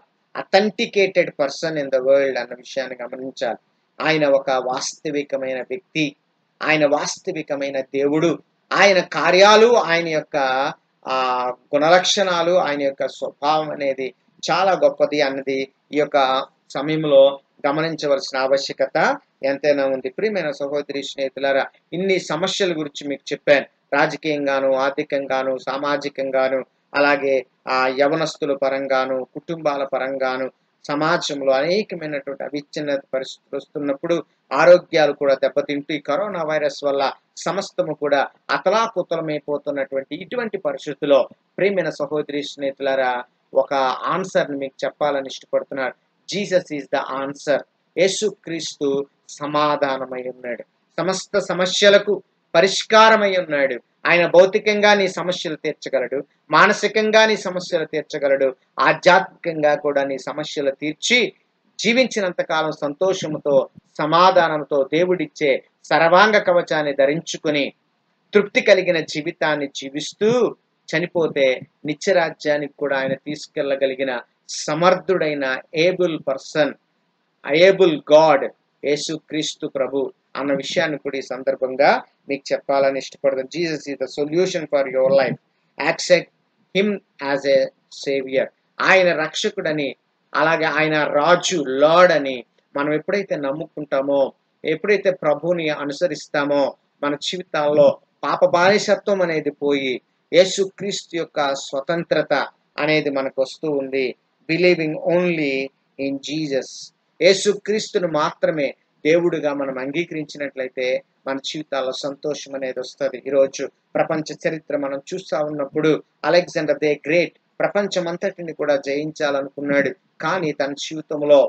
authenticated person in the world అన్న విషయాన్ని గమనించాలి ఆయన ఒక వాస్తవికమైన వ్యక్తి ఆయన వాస్తవికమైన దేవుడు ఆయన కార్యాలు ఆయన యొక్క ఆ గుణలక్షణాలు ఆయన యొక్క స్వభావం అనేది చాలా గొప్పది అన్నది ఈ యొక్క సమయంలో గమనించవలసిన ఆవశ్యకత ఎంతైనా ఉంది ప్రియమైన సహోదరి స్నేహితులారా ఇన్ని సమస్యల గురించి మీకు చెప్పాను రాజకీయంగాను ఆర్థికంగాను సామాజికంగాను అలాగే ఆ యవనస్తుల పరంగాను కుటుంబాల పరంగాను సమాజంలో అనేకమైనటువంటి అవిచ్ఛిన్నత పరిస్థితులు వస్తున్నప్పుడు ఆరోగ్యాలు కూడా దెబ్బతింటూ ఈ కరోనా వైరస్ వల్ల సమస్తము కూడా అతలాకుతలమైపోతున్నటువంటి ఇటువంటి పరిస్థితుల్లో ప్రియమైన సహోదరి స్నేహితులారా ఒక ఆన్సర్ని మీకు చెప్పాలని ఇష్టపడుతున్నారు జీసస్ ఈజ్ ద ఆన్సర్ యేసుక్రీస్తు సమాధానమై ఉన్నాడు సమస్త సమస్యలకు పరిష్కారమై ఉన్నాడు ఆయన భౌతికంగా నీ సమస్యలు తీర్చగలడు మానసికంగా నీ సమస్యలు తీర్చగలడు ఆధ్యాత్మికంగా కూడా నీ సమస్యలు తీర్చి జీవించినంత కాలం సంతోషముతో సమాధానంతో దేవుడిచ్చే సర్వాంగ కవచాన్ని ధరించుకుని తృప్తి కలిగిన జీవితాన్ని జీవిస్తూ చనిపోతే నిత్యరాజ్యానికి కూడా ఆయన తీసుకెళ్ళగలిగిన సమర్థుడైన ఏబుల్ పర్సన్ ఏబుల్ గాడ్ యేసు క్రీస్తు ప్రభు అన్న విషయాన్ని కూడా ఈ సందర్భంగా మీకు చెప్పాలని ఇష్టపడుతుంది Jesus is the solution for your life accept him as a saviour ఆయన రక్షకుడని అలాగే ఆయన రాజు లార్డ్ అని మనం ఎప్పుడైతే నమ్ముకుంటామో ఎప్పుడైతే ప్రభుని అనుసరిస్తామో మన జీవితాల్లో పాప బానిసత్వం అనేది పోయి యేసు క్రీస్తు యొక్క స్వతంత్రత అనేది మనకు వస్తూ ఉంది బిలీవింగ్ ఓన్లీ ఇన్ జీసస్ యేసు క్రీస్తును మాత్రమే దేవుడిగా మనం అంగీకరించినట్లయితే మన జీవితాల్లో సంతోషం అనేది వస్తుంది ఈరోజు ప్రపంచ చరిత్ర మనం చూస్తా ఉన్నప్పుడు అలెగ్జాండర్ దే గ్రేట్ ప్రపంచమంతటిని కూడా జయించాలనుకున్నాడు కానీ తన జీవితంలో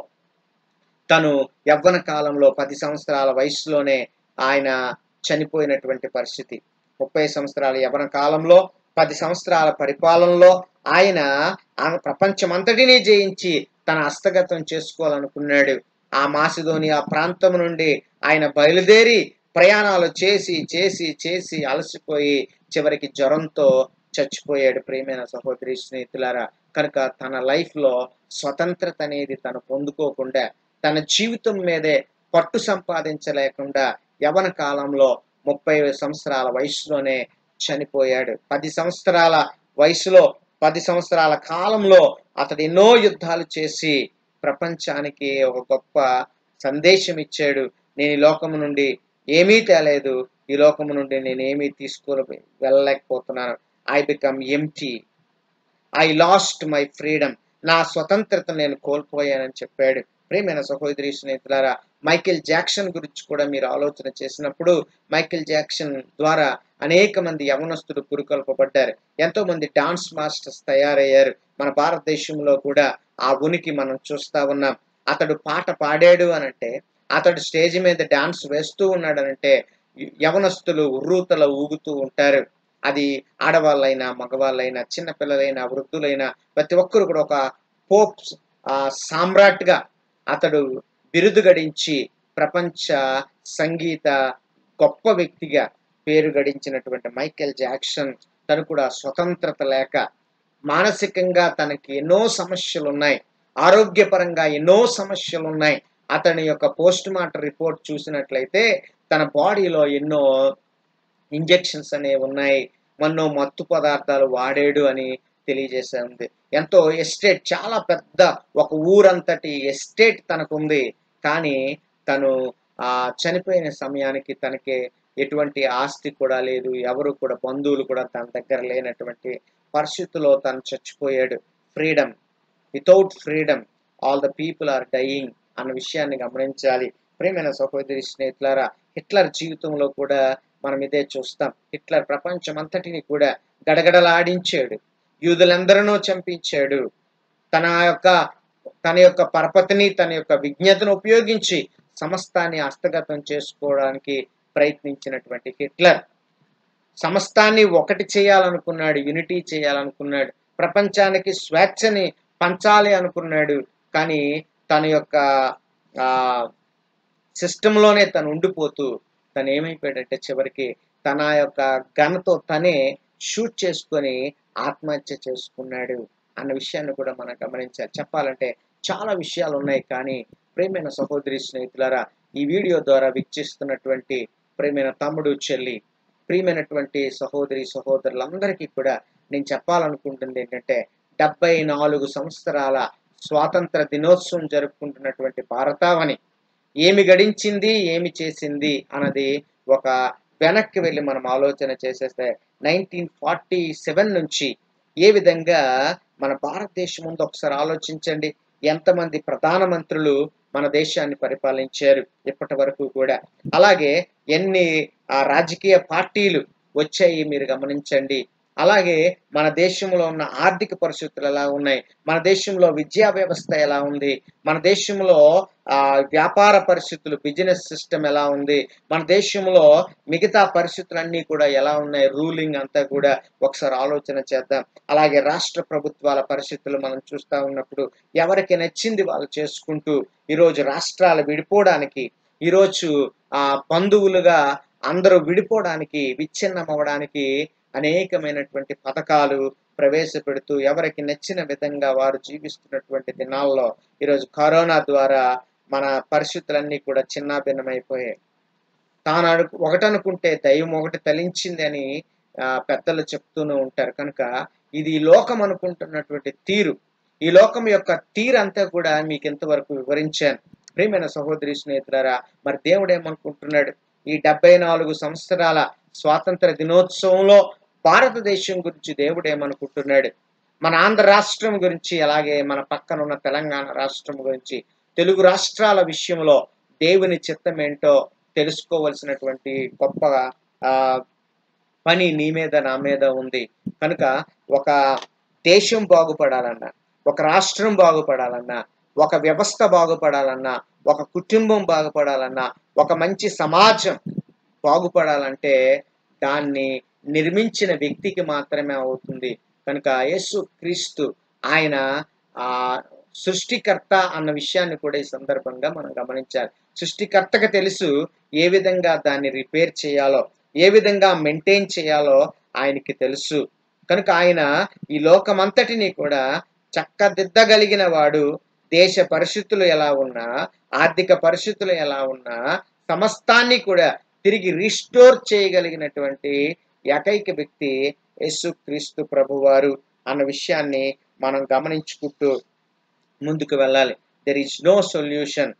తను యవ్వన కాలంలో పది సంవత్సరాల వయసులోనే ఆయన చనిపోయినటువంటి పరిస్థితి ముప్పై సంవత్సరాల యవ్వన కాలంలో పది సంవత్సరాల పరిపాలనలో ఆయన ఆ ప్రపంచమంతటినీ జయించి తన హస్తగతం చేసుకోవాలనుకున్నాడు ఆ మాసిధోనియా ప్రాంతం నుండి ఆయన బయలుదేరి ప్రయాణాలు చేసి చేసి చేసి అలసిపోయి చివరికి జ్వరంతో చచ్చిపోయాడు ప్రియమైన సహోదరి స్నేహితులారా కనుక తన లైఫ్ లో స్వతంత్రత అనేది తను పొందుకోకుండా తన జీవితం మీదే పట్టు సంపాదించలేకుండా యవన కాలంలో ముప్పై సంవత్సరాల వయసులోనే చనిపోయాడు పది సంవత్సరాల వయసులో పది సంవత్సరాల కాలంలో అతడు ఎన్నో యుద్ధాలు చేసి ప్రపంచానికి ఒక గొప్ప సందేశం ఇచ్చాడు నేను ఈ లోకము నుండి ఏమీ తేలేదు ఈ లోకము నుండి నేను ఏమీ తీసుకొని వెళ్ళలేకపోతున్నాను I become empty I lost my freedom నా స్వతంత్రత నేను కోల్పోయానని చెప్పాడు ప్రేమైన సహోదరి స్నేహితులారా మైకేల్ జాక్సన్ గురించి కూడా మీరు ఆలోచన చేసినప్పుడు మైకేల్ జాక్సన్ ద్వారా అనేక మంది యవనస్తులు పురుకొల్పబడ్డారు ఎంతో మంది డాన్స్ మాస్టర్స్ తయారయ్యారు మన భారతదేశంలో కూడా ఆ ఉనికి మనం చూస్తా ఉన్నాం అతడు పాట పాడాడు అనంటే అతడు స్టేజ్ మీద డాన్స్ వేస్తూ ఉన్నాడనంటే యవనస్తులు ఉర్రూతల ఊగుతూ ఉంటారు అది ఆడవాళ్ళైనా మగవాళ్ళైనా చిన్నపిల్లలైనా వృద్ధులైనా ప్రతి ఒక్కరు కూడా ఒక పోప్ సామ్రాట్గా అతడు బిరుదు గడించి ప్రపంచ సంగీత గొప్ప వ్యక్తిగా పేరు గడించినటువంటి మైకేల్ జాక్సన్ తను కూడా స్వతంత్రత లేక మానసికంగా తనకి ఎన్నో సమస్యలు ఉన్నాయి ఆరోగ్యపరంగా ఎన్నో సమస్యలు ఉన్నాయి అతని యొక్క పోస్ట్ మార్టం రిపోర్ట్ చూసినట్లయితే తన బాడీలో ఎన్నో ఇంజెక్షన్స్ అనేవి ఉన్నాయి మన్నో మత్తు పదార్థాలు వాడాడు అని తెలియజేసింది ఎంతో ఎస్టేట్ చాలా పెద్ద ఒక ఊరంతటి ఎస్టేట్ తనకుంది కానీ తను ఆ చనిపోయిన సమయానికి తనకి ఎటువంటి ఆస్తి కూడా లేదు ఎవరు కూడా బంధువులు కూడా తన దగ్గర లేనటువంటి పరిస్థితిలో తను చచ్చిపోయాడు freedom without freedom all the people are dying అన్న విషయాన్ని గమనించాలి ప్రేమైన సహోదరి స్నేహితులారా హిట్లర్ జీవితంలో కూడా మనం ఇదే చూస్తాం హిట్లర్ ప్రపంచం అంతటిని కూడా గడగడలాడించాడు యూదులందరినూ చంపించాడు తన యొక్క తన యొక్క పరపతిని తన యొక్క విజ్ఞతను ఉపయోగించి సమస్తాన్ని హస్తగతం చేసుకోవడానికి ప్రయత్నించినటువంటి హిట్లర్ సమస్తాన్ని ఒకటి చేయాలనుకున్నాడు యూనిటీ చేయాలనుకున్నాడు ప్రపంచానికి స్వేచ్ఛని పంచాలి అనుకున్నాడు కానీ తన యొక్క ఆ సిస్టంలోనే తను ఉండిపోతూ తను ఏమైపోయాడంటే చివరికి తన యొక్క గన్తో తనే షూట్ చేసుకొని ఆత్మహత్య చేసుకున్నాడు అన్న విషయాన్ని కూడా మనం గమనించాలి చెప్పాలంటే చాలా విషయాలు ఉన్నాయి కానీ ప్రేమైన సహోదరి స్నేహితులారా ఈ వీడియో ద్వారా వీక్షిస్తున్నటువంటి ప్రేమైన తమ్ముడు చెల్లి ప్రియమైనటువంటి సహోదరి సహోదరులందరికీ కూడా నేను చెప్పాలనుకుంటుంది ఏంటంటే డెబ్బై నాలుగు సంవత్సరాల స్వాతంత్ర దినోత్సవం జరుపుకుంటున్నటువంటి భారతావని ఏమి గడించింది ఏమి చేసింది అన్నది ఒక వెనక్కి వెళ్ళి మనం ఆలోచన చేసేస్తే నైన్టీన్ ఫార్టీ సెవెన్ నుంచి ఏ విధంగా మన భారతదేశం ముందు ఒకసారి ఆలోచించండి ఎంతమంది ప్రధానమంత్రులు మన దేశాన్ని పరిపాలించారు ఇప్పటి వరకు కూడా అలాగే ఎన్ని ఆ రాజకీయ పార్టీలు వచ్చాయి మీరు గమనించండి అలాగే మన దేశంలో ఉన్న ఆర్థిక పరిస్థితులు ఎలా ఉన్నాయి మన దేశంలో విద్యా వ్యవస్థ ఎలా ఉంది మన దేశంలో ఆ వ్యాపార పరిస్థితులు బిజినెస్ సిస్టమ్ ఎలా ఉంది మన దేశంలో మిగతా పరిస్థితులన్నీ కూడా ఎలా ఉన్నాయి రూలింగ్ అంతా కూడా ఒకసారి ఆలోచన చేద్దాం అలాగే రాష్ట్ర ప్రభుత్వాల పరిస్థితులు మనం చూస్తూ ఉన్నప్పుడు ఎవరికి నచ్చింది వాళ్ళు చేసుకుంటూ ఈరోజు రాష్ట్రాలు విడిపోవడానికి ఈరోజు ఆ బంధువులుగా అందరూ విడిపోవడానికి విచ్ఛిన్నం అవ్వడానికి అనేకమైనటువంటి పథకాలు ప్రవేశపెడుతూ ఎవరికి నచ్చిన విధంగా వారు జీవిస్తున్నటువంటి దినాల్లో ఈరోజు కరోనా ద్వారా మన పరిస్థితులన్నీ కూడా చిన్నాభిన్నమైపోయాయి తాను అను ఒకటనుకుంటే దైవం ఒకటి తలించింది అని పెద్దలు చెప్తూనే ఉంటారు కనుక ఇది లోకం అనుకుంటున్నటువంటి తీరు ఈ లోకం యొక్క తీరు అంతా కూడా మీకు ఇంతవరకు వివరించాను ప్రియమైన సహోదరి స్నేహితులారా మరి దేవుడు ఏమనుకుంటున్నాడు ఈ డెబ్బై నాలుగు సంవత్సరాల స్వాతంత్ర దినోత్సవంలో భారతదేశం గురించి దేవుడు ఏమనుకుంటున్నాడు మన ఆంధ్ర రాష్ట్రం గురించి అలాగే మన పక్కన ఉన్న తెలంగాణ రాష్ట్రం గురించి తెలుగు రాష్ట్రాల విషయంలో దేవుని చిత్తం ఏంటో తెలుసుకోవలసినటువంటి గొప్ప ఆ పని నీ మీద నా మీద ఉంది కనుక ఒక దేశం బాగుపడాలన్నా ఒక రాష్ట్రం బాగుపడాలన్నా ఒక వ్యవస్థ బాగుపడాలన్నా ఒక కుటుంబం బాగుపడాలన్నా ఒక మంచి సమాజం బాగుపడాలంటే దాన్ని నిర్మించిన వ్యక్తికి మాత్రమే అవుతుంది కనుక యేసు క్రీస్తు ఆయన ఆ సృష్టికర్త అన్న విషయాన్ని కూడా ఈ సందర్భంగా మనం గమనించాలి సృష్టికర్తకు తెలుసు ఏ విధంగా దాన్ని రిపేర్ చేయాలో ఏ విధంగా మెయింటైన్ చేయాలో ఆయనకి తెలుసు కనుక ఆయన ఈ లోకమంతటిని కూడా చక్కదిద్దగలిగిన వాడు దేశ పరిస్థితులు ఎలా ఉన్నా ఆర్థిక పరిస్థితులు ఎలా ఉన్నా సమస్తాన్ని కూడా తిరిగి రిస్టోర్ చేయగలిగినటువంటి ఏకైక వ్యక్తి యేసు క్రీస్తు ప్రభువారు అన్న విషయాన్ని మనం గమనించుకుంటూ ముందుకు వెళ్ళాలి దెర్ ఈజ్ నో సొల్యూషన్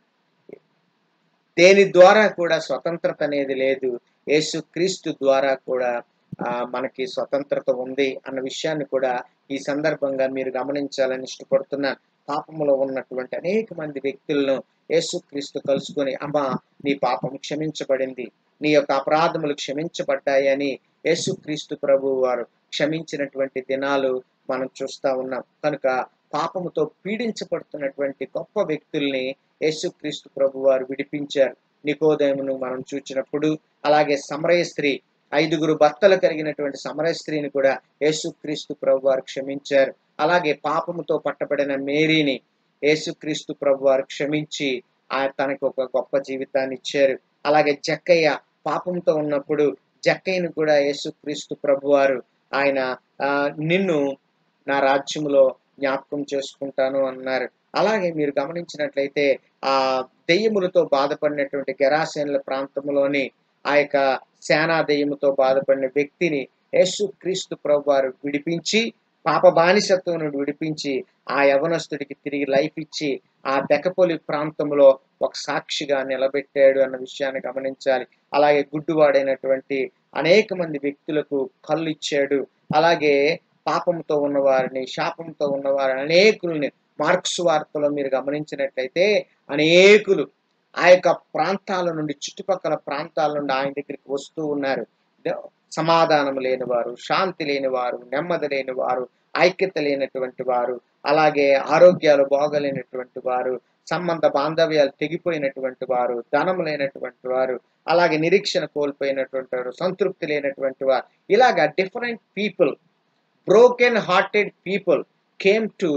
దేని ద్వారా కూడా స్వతంత్రత అనేది లేదు యేసు క్రీస్తు ద్వారా కూడా ఆ, మనకి స్వతంత్రత ఉంది అన్న విషయాన్ని కూడా ఈ సందర్భంగా మీరు గమనించాలని ఇష్టపడుతున్నాను పాపములో ఉన్నటువంటి అనేక మంది వ్యక్తులను యేసుక్రీస్తు కలుసుకొని అమ్మా నీ పాపం క్షమించబడింది నీ యొక్క అపరాధములు క్షమించబడ్డాయని యేసుక్రీస్తు ప్రభు వారు క్షమించినటువంటి దినాలు మనం చూస్తా ఉన్నాం కనుక పాపముతో పీడించబడుతున్నటువంటి గొప్ప వ్యక్తుల్ని యేసుక్రీస్తు ప్రభు వారు విడిపించారు నికోదయమును మనం చూచినప్పుడు అలాగే సమరయ స్త్రీ ఐదుగురు భర్తలు కలిగినటువంటి సమరయ స్త్రీని కూడా యేసుక్రీస్తు ప్రభు వారు క్షమించారు అలాగే పాపముతో పట్టబడిన మేరీని యేసుక్రీస్తు ప్రభు వారు క్షమించి ఆ తనకు ఒక గొప్ప జీవితాన్ని ఇచ్చారు అలాగే జక్కయ్య పాపంతో ఉన్నప్పుడు జక్కయ్యను కూడా యేసుక్రీస్తు ప్రభు వారు ఆయన ఆ, నిన్ను నా రాజ్యములో జ్ఞాపకం చేసుకుంటాను అన్నారు అలాగే మీరు గమనించినట్లయితే ఆ దెయ్యములతో బాధపడినటువంటి గెరాసేన్ల ప్రాంతంలోని ఆ యొక్క సేనా దెయ్యముతో బాధపడిన వ్యక్తిని యేసు క్రీస్తు ప్రభు వారు విడిపించి పాప బానిసత్వం నుండి విడిపించి ఆ యవనస్తుడికి తిరిగి లైఫ్ ఇచ్చి ఆ బెకపొలి ప్రాంతంలో ఒక సాక్షిగా నిలబెట్టాడు అన్న విషయాన్ని గమనించాలి అలాగే గుడ్డువాడైనటువంటి అనేక మంది వ్యక్తులకు కళ్ళు ఇచ్చాడు అలాగే పాపంతో ఉన్నవారిని శాపంతో ఉన్నవారిని అనేకుల్ని మార్క్స్ వార్తలో మీరు గమనించినట్లయితే అనేకులు ఆ యొక్క ప్రాంతాల నుండి చుట్టుపక్కల ప్రాంతాల నుండి ఆయన దగ్గరికి వస్తూ ఉన్నారు ద- సమాధానం లేని వారు శాంతి లేని వారు నెమ్మది లేని వారు ఐక్యత లేనటువంటి వారు అలాగే ఆరోగ్యాలు బాగలేనటువంటి వారు సంబంధ బాంధవ్యాలు తెగిపోయినటువంటి వారు ధనం లేనటువంటి వారు అలాగే నిరీక్షణ కోల్పోయినటువంటి వారు సంతృప్తి లేనటువంటి వారు ఇలాగా different people broken hearted people came to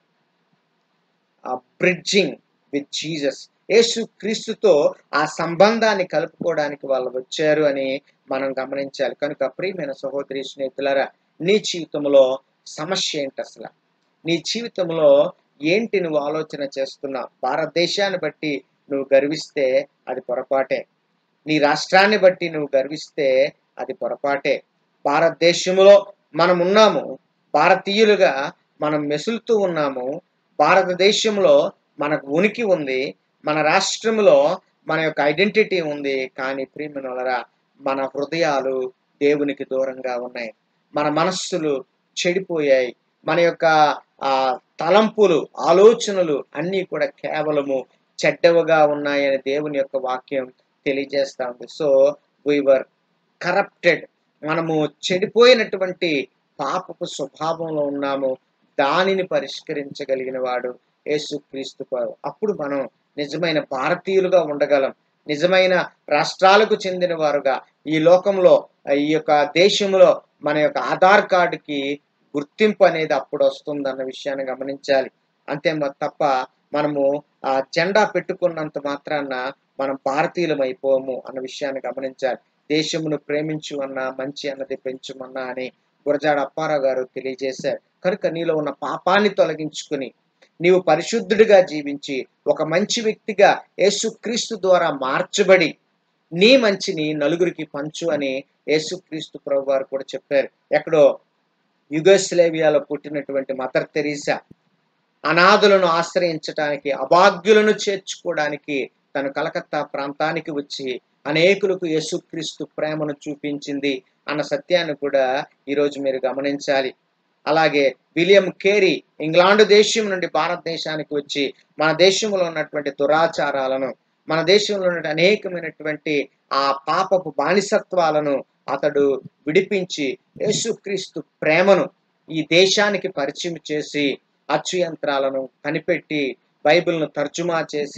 bridging with Jesus యేసు క్రీస్తుతో ఆ సంబంధాన్ని కలుపుకోవడానికి వాళ్ళు వచ్చారు అని మనం గమనించాలి కనుక ప్రియమైన సహోదరి స్నేహితులారా నీ జీవితంలో సమస్య ఏంటి అసలు నీ జీవితంలో ఏంటి నువ్వు ఆలోచన చేస్తున్నావు భారతదేశాన్ని బట్టి నువ్వు గర్విస్తే అది పొరపాటే నీ రాష్ట్రాన్ని బట్టి నువ్వు గర్విస్తే అది పొరపాటే భారతదేశంలో మనం ఉన్నాము భారతీయులుగా మనం మెసులుతూ ఉన్నాము భారతదేశంలో మనకు ఉనికి ఉంది మన రాష్ట్రంలో మన యొక్క ఐడెంటిటీ ఉంది కానీ ప్రియమినలరా మన హృదయాలు దేవునికి దూరంగా ఉన్నాయి మన మనస్సులు చెడిపోయాయి మన యొక్క ఆ తలంపులు ఆలోచనలు అన్నీ కూడా కేవలము చెడ్డవుగా ఉన్నాయని దేవుని యొక్క వాక్యం తెలియజేస్తా ఉంది సో వీవర్ కరప్టెడ్ మనము చెడిపోయినటువంటి పాపపు స్వభావంలో ఉన్నాము దానిని పరిష్కరించగలిగిన వాడు యేసుక్రీస్తు వారు. అప్పుడు మనం నిజమైన భారతీయులుగా ఉండగలం నిజమైన రాష్ట్రాలకు చెందిన వారుగా ఈ లోకంలో ఈ యొక్క దేశంలో మన యొక్క ఆధార్ కార్డుకి గుర్తింపు అనేది అప్పుడు వస్తుంది అన్న విషయాన్ని గమనించాలి అంతే మ- తప్ప మనము ఆ జెండా పెట్టుకున్నంత మాత్రాన మనం భారతీయులం అయిపోము అన్న విషయాన్ని గమనించాలి దేశమును ప్రేమించు అన్నా మంచి అన్నది పెంచుమన్నా అని గురజాడ అప్పారావు గారు తెలియజేశారు కనుక నీలో ఉన్న పాపాన్ని తొలగించుకుని నీవు పరిశుద్ధుడిగా జీవించి ఒక మంచి వ్యక్తిగా యేసుక్రీస్తు ద్వారా మార్చబడి నీ మంచిని నలుగురికి పంచు అని యేసుక్రీస్తు ప్రభు వారు కూడా చెప్పారు ఎక్కడో యుగోస్లేవియాలో పుట్టినటువంటి మదర్ తెరీసా అనాథులను ఆశ్రయించటానికి అభాగ్యులను చేర్చుకోవడానికి తను కలకత్తా ప్రాంతానికి వచ్చి అనేకులకు యేసుక్రీస్తు ప్రేమను చూపించింది అన్న సత్యాన్ని కూడా ఈరోజు మీరు గమనించాలి అలాగే విలియం కేరీ ఇంగ్లాండ్ దేశం నుండి భారతదేశానికి వచ్చి మన దేశంలో ఉన్నటువంటి దురాచారాలను మన దేశంలో ఉన్న అనేకమైనటువంటి ఆ పాపపు బానిసత్వాలను అతడు విడిపించి యేసుక్రీస్తు ప్రేమను ఈ దేశానికి పరిచయం చేసి అచ్చు యంత్రాలను కనిపెట్టి బైబిల్ను తర్జుమా చేసి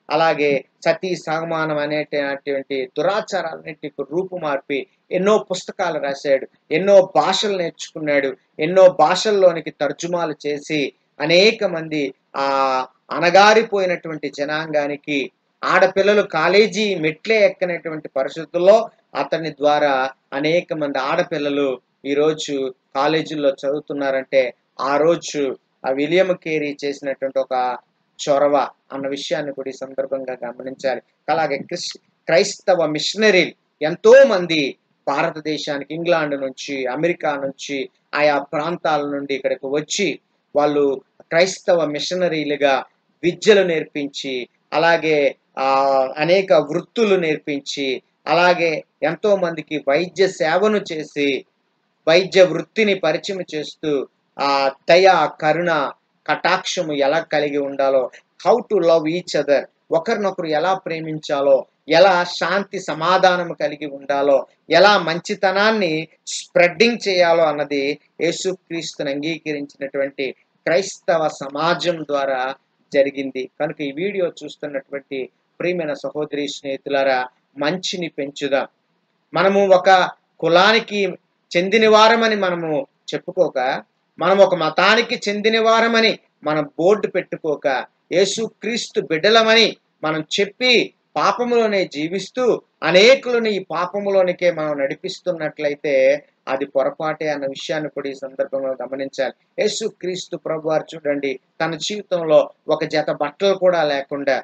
అలాగే సతీ సహమానం అనేటటువంటి దురాచారాలన్నింటికి రూపుమార్పి ఎన్నో పుస్తకాలు రాశాడు ఎన్నో భాషలు నేర్చుకున్నాడు ఎన్నో భాషల్లోనికి తర్జుమాలు చేసి అనేక మంది ఆ అనగారిపోయినటువంటి జనాంగానికి ఆడపిల్లలు కాలేజీ మెట్లే ఎక్కనటువంటి పరిస్థితుల్లో అతని ద్వారా అనేక మంది ఆడపిల్లలు ఈరోజు కాలేజీల్లో చదువుతున్నారంటే ఆ రోజు ఆ విలియం కేరీ చేసినటువంటి ఒక చొరవ అన్న విషయాన్ని కూడా ఈ సందర్భంగా గమనించాలి అలాగే క్రిస్ క్రైస్తవ మిషనరీ ఎంతో మంది భారతదేశానికి ఇంగ్లాండ్ నుంచి అమెరికా నుంచి ఆయా ప్రాంతాల నుండి ఇక్కడికి వచ్చి వాళ్ళు క్రైస్తవ మిషనరీలుగా విద్యలు నేర్పించి అలాగే ఆ అనేక వృత్తులు నేర్పించి అలాగే ఎంతో మందికి వైద్య సేవను చేసి వైద్య వృత్తిని పరిచయం చేస్తూ ఆ దయ కరుణ కటాక్షము ఎలా కలిగి ఉండాలో how to love each other ఒకరినొకరు ఎలా ప్రేమించాలో ఎలా శాంతి సమాధానం కలిగి ఉండాలో ఎలా మంచితనాన్ని స్ప్రెడ్డింగ్ చేయాలో అన్నది యేసుక్రీస్తుని అంగీకరించినటువంటి క్రైస్తవ సమాజం ద్వారా జరిగింది కనుక ఈ వీడియో చూస్తున్నటువంటి ప్రియమైన సహోదరి స్నేహితులారా మంచిని పెంచుదాం మనము ఒక కులానికి చెందిన వారమని మనము చెప్పుకోక మనం ఒక మతానికి చెందిన వారమని మనం బోర్డు పెట్టుకోక యేసుక్రీస్తు బిడ్డలమని మనం చెప్పి పాపములోనే జీవిస్తూ అనేకులను ఈ పాపములోనికే మనం నడిపిస్తున్నట్లయితే అది పొరపాటే అన్న విషయాన్ని కూడా ఈ సందర్భంలో గమనించాలి యేసుక్రీస్తు ప్రభు వారు చూడండి తన జీవితంలో ఒక జత బట్టలు కూడా లేకుండా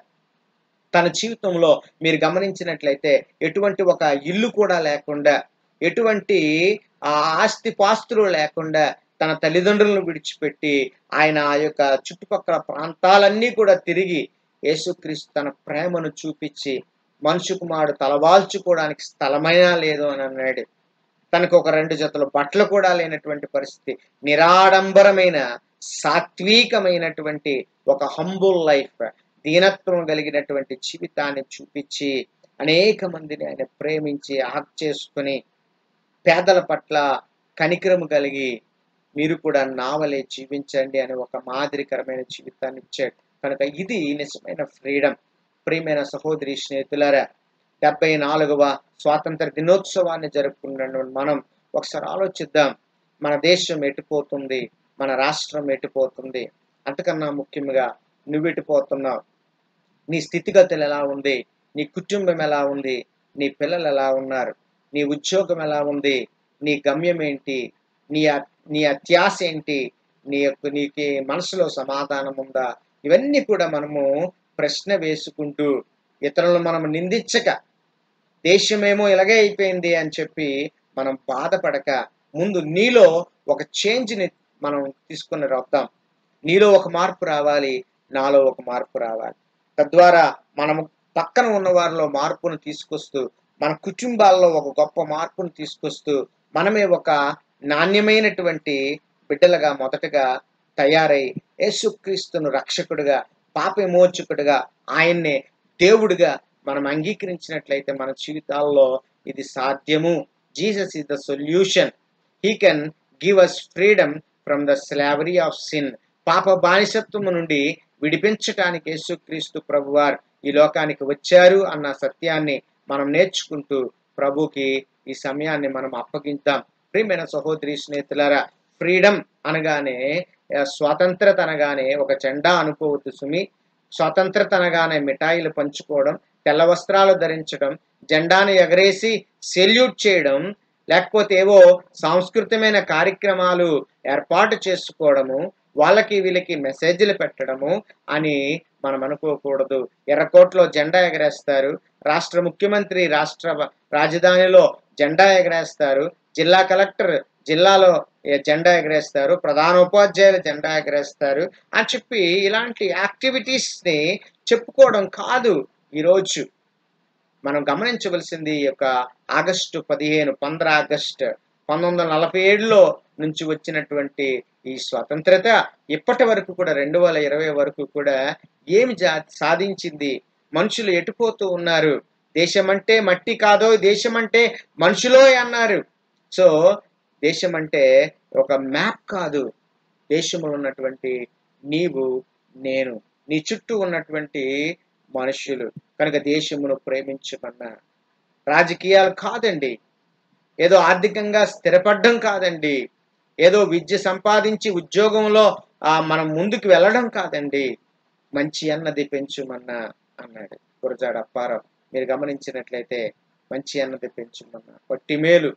తన జీవితంలో మీరు గమనించినట్లయితే ఎటువంటి ఒక ఇల్లు కూడా లేకుండా ఎటువంటి ఆ ఆస్తి పాస్తులు లేకుండా తన తల్లిదండ్రులను విడిచిపెట్టి ఆయన ఆ యొక్క చుట్టుపక్కల ప్రాంతాలన్నీ కూడా తిరిగి యేసుక్రీస్తు తన ప్రేమను చూపించి మనుషు కుమారుడు తలవాల్చుకోవడానికి స్థలమైనా లేదు అని అన్నాడు తనకు ఒక రెండు జతల బట్టలు కూడా లేనటువంటి పరిస్థితి నిరాడంబరమైన సాత్వికమైనటువంటి ఒక హంబుల్ లైఫ్ దీనత్వం కలిగినటువంటి జీవితాన్ని చూపించి అనేక మందిని ఆయన ప్రేమించి ఆక్ చేసుకుని పేదల పట్ల కనికరము కలిగి మీరు కూడా నావలే జీవించండి అని ఒక మాదిరికరమైన జీవితాన్ని ఇచ్చాడు కనుక ఇది నిజమైన ఫ్రీడమ్ ప్రియమైన సహోదరి స్నేహితులారా డెబ్బై నాలుగవ స్వాతంత్ర దినోత్సవాన్ని జరుపుకున్న మనం ఒకసారి ఆలోచిద్దాం మన దేశం ఎటుపోతుంది మన రాష్ట్రం ఎటుపోతుంది అంతకన్నా ముఖ్యంగా నువ్వు ఎటుపోతున్నావు నీ స్థితిగతులు ఎలా ఉంది నీ కుటుంబం ఎలా ఉంది నీ పిల్లలు ఎలా ఉన్నారు నీ ఉద్యోగం ఎలా ఉంది నీ గమ్యం ఏంటి నీ నీ అత్యాశ ఏంటి నీ యొక్క నీకు మనసులో సమాధానం ఉందా ఇవన్నీ కూడా మనము ప్రశ్న వేసుకుంటూ ఇతరులను మనం నిందించక దేశమేమో ఇలాగే అయిపోయింది అని చెప్పి మనం బాధపడక ముందు నీలో ఒక చేంజ్ని మనం తీసుకుని వద్దాం నీలో ఒక మార్పు రావాలి నాలో ఒక మార్పు రావాలి తద్వారా మనము పక్కన ఉన్న వారిలో మార్పును తీసుకొస్తూ మన కుటుంబాల్లో ఒక గొప్ప మార్పును తీసుకొస్తూ మనమే ఒక నాణ్యమైనటువంటి బిడ్డలుగా మొదటగా తయారై యేసుక్రీస్తును రక్షకుడుగా పాప విమోచకుడుగా ఆయన్నే దేవుడిగా మనం అంగీకరించినట్లయితే మన జీవితాల్లో ఇది సాధ్యము Jesus is the solution he can give us freedom from the slavery of sin పాప బానిసత్వము నుండి విడిపించటానికి యేసుక్రీస్తు ప్రభువారు ఈ లోకానికి వచ్చారు అన్న సత్యాన్ని మనం నేర్చుకుంటూ ప్రభుకి ఈ సమయాన్ని మనం అప్పగిద్దాం ప్రియమైన సహోదరి స్నేహితులారా ఫ్రీడమ్ అనగానే స్వాతంత్రత అనగానే ఒక జెండా అనుకోవద్దు సుమి స్వాతంత్రత అనగానే మిఠాయిలు పంచుకోవడం తెల్ల వస్త్రాలు ధరించడం జెండాను ఎగరేసి సెల్యూట్ చేయడం లేకపోతే ఏవో సాంస్కృతికమైన కార్యక్రమాలు ఏర్పాటు చేసుకోవడము వాళ్ళకి వీళ్ళకి మెసేజ్లు పెట్టడము అని మనం అనుకోకూడదు ఎర్రకోటలో జెండా ఎగరేస్తారు రాష్ట్ర ముఖ్యమంత్రి రాష్ట్ర రాజధానిలో జెండా ఎగరేస్తారు జిల్లా కలెక్టర్ జిల్లాలో జెండా ఎగరేస్తారు ప్రధాన ఉపాధ్యాయులు జెండా ఎగరేస్తారు అని చెప్పి ఇలాంటి యాక్టివిటీస్ ని చెప్పుకోవడం కాదు ఈరోజు మనం గమనించవలసింది ఈ యొక్క ఆగస్టు పదిహేను పంద్ర ఆగస్టు పంతొమ్మిది వందల నలభై ఏడులో నుంచి వచ్చినటువంటి ఈ స్వతంత్రత ఇప్పటి వరకు కూడా రెండు వేల ఇరవై వరకు కూడా ఏమి జా సాధించింది మనుషులు ఎటుపోతూ ఉన్నారు దేశం అంటే మట్టి కాదో దేశం అంటే మనుషులో అన్నారు సో దేశం అంటే ఒక మ్యాప్ కాదు దేశంలో ఉన్నటువంటి నీవు నేను నీ చుట్టూ ఉన్నటువంటి మనుష్యులు కనుక దేశమును ప్రేమించమన్నా రాజకీయాలు కాదండి ఏదో ఆర్థికంగా స్థిరపడడం కాదండి ఏదో విద్య సంపాదించి ఉద్యోగంలో ఆ, మనం ముందుకు వెళ్ళడం కాదండి మంచి అన్నది పెంచుమన్నా అన్నాడు గురజాడ అప్పారావు మీరు గమనించినట్లయితే మంచి అన్నది పెంచుమన్నా పట్టి మేలు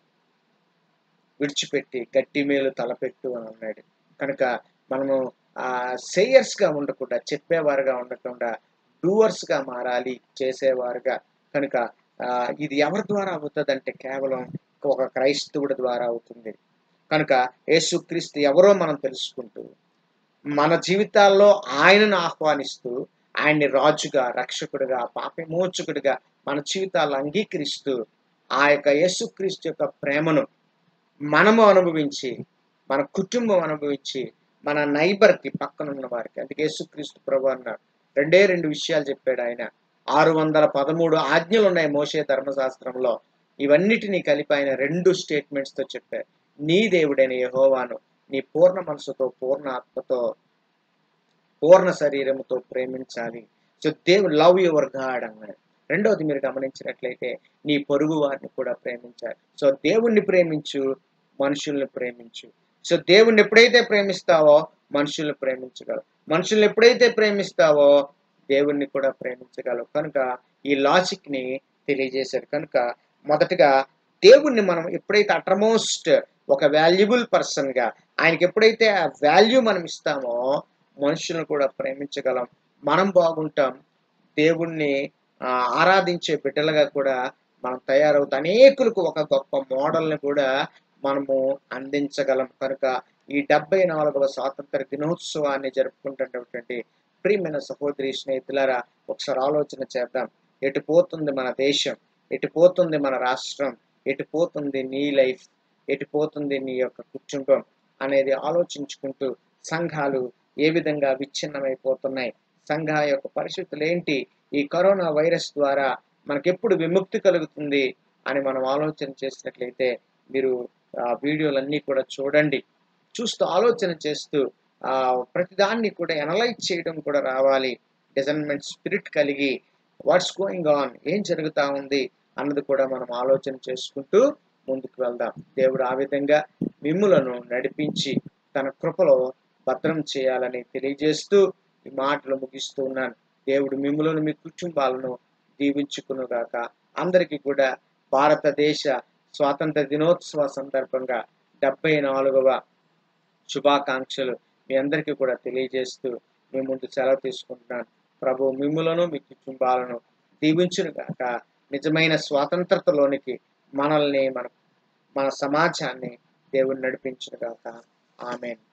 విడిచిపెట్టి గట్టి మేలు తలపెట్టు అని అన్నాడు కనుక మనము ఆ సేయర్స్ గా ఉండకుండా చెప్పేవారుగా ఉండకుండా డూవర్స్ గా మారాలి చేసేవారుగా కనుక ఆ, ఇది ఎవరి ద్వారా అవుతుందంటే కేవలం ఒక క్రైస్తవుడి ద్వారా అవుతుంది కనుక యేసుక్రీస్తు ఎవరో మనం తెలుసుకుంటూ మన జీవితాల్లో ఆయనను ఆహ్వానిస్తూ ఆయన్ని రాజుగా రక్షకుడిగా పాపమోచకుడిగా మన జీవితాల్లో అంగీకరిస్తూ ఆ యొక్క యేసుక్రీస్తు యొక్క ప్రేమను మనము అనుభవించి మన కుటుంబం అనుభవించి మన నైబర్కి పక్కన ఉన్న వారికి అందుకే యేసుక్రీస్తు ప్రభు అన్నాడు రెండే రెండు విషయాలు చెప్పాడు ఆయన ఆరు వందల పదమూడు ఆజ్ఞలు ఉన్నాయి మోసే ధర్మశాస్త్రంలో ఇవన్నిటినీ కలిపి ఆయన రెండు స్టేట్మెంట్స్ తో చెప్పారు నీ దేవుడైన యెహోవాను నీ పూర్ణ మనసుతో పూర్ణ ఆత్మతో పూర్ణ శరీరముతో ప్రేమించాలి సో దేవుడు లవ్ యువర్ గాడ్ అన్నాడు రెండవది మీరు గమనించినట్లయితే నీ పొరుగు వారిని కూడా ప్రేమించాలి సో దేవుణ్ణి ప్రేమించు మనుషుల్ని ప్రేమించు సో దేవుణ్ణి ఎప్పుడైతే ప్రేమిస్తావో మనుషుల్ని ప్రేమించగలవు మనుషుల్ని ఎప్పుడైతే ప్రేమిస్తావో దేవుణ్ణి కూడా ప్రేమించగలవు కనుక ఈ లాజిక్ ని తెలియజేశారు కనుక మొదటగా దేవుణ్ణి మనం ఎప్పుడైతే అటర్మోస్ట్ ఒక వాల్యుబుల్ పర్సన్ గా ఆయనకి ఎప్పుడైతే ఆ వాల్యూ మనం ఇస్తామో మనుషులను కూడా ప్రేమించగలం మనం బాగుంటాం దేవుణ్ణి ఆ, ఆరాధించే బిడ్డలుగా కూడా మనం తయారవుతాం అనేకులకు ఒక గొప్ప మోడల్ని కూడా మనము అందించగలం కనుక ఈ డెబ్బై నాలుగవ స్వాతంత్ర దినోత్సవాన్ని జరుపుకుంటున్నటువంటి ప్రియమైన సహోదరి స్నేహితులారా ఒకసారి ఆలోచన చేద్దాం ఎటు పోతుంది మన దేశం ఎటు పోతుంది మన రాష్ట్రం ఎటు పోతుంది నీ లైఫ్ ఎటు పోతుంది నీ యొక్క కుటుంబం అనేది ఆలోచించుకుంటూ సంఘాలు ఏ విధంగా విచ్ఛిన్నమైపోతున్నాయి సంఘాల యొక్క పరిస్థితులు ఏంటి ఈ కరోనా వైరస్ ద్వారా మనకెప్పుడు విముక్తి కలుగుతుంది అని మనం ఆలోచన చేసినట్లయితే మీరు ఆ వీడియోలన్నీ కూడా చూడండి చూస్తూ ఆలోచన చేస్తూ ఆ ప్రతిదాన్ని కూడా ఎనలైజ్ చేయడం కూడా రావాలి డిజైన్మెంట్ స్పిరిట్ కలిగి వాట్స్ గోయింగ్ ఆన్ ఏం జరుగుతా ఉంది అన్నది కూడా మనం ఆలోచన చేసుకుంటూ ముందుకు వెళ్దాం దేవుడు ఆ విధంగా మిమ్ములను నడిపించి తన కృపలో భద్రం చేయాలని తెలియజేస్తూ ఈ మాటలు ముగిస్తూ ఉన్నాను దేవుడు మిమ్ములను మీ కుటుంబాలను దీవించుకునుగాక అందరికీ కూడా భారతదేశ స్వాతంత్ర దినోత్సవ సందర్భంగా డెబ్బై నాలుగవ శుభాకాంక్షలు మీ అందరికీ కూడా తెలియజేస్తూ మీ ముందు సెలవు తీసుకుంటున్నాను ప్రభు మిమ్ములను మీ కుటుంబాలను దీవించునుగాక నిజమైన స్వాతంత్రతలోనికి మనల్ని మన మన సమాజాన్ని దేవుడు నడిపించునుగాక ఆమెన్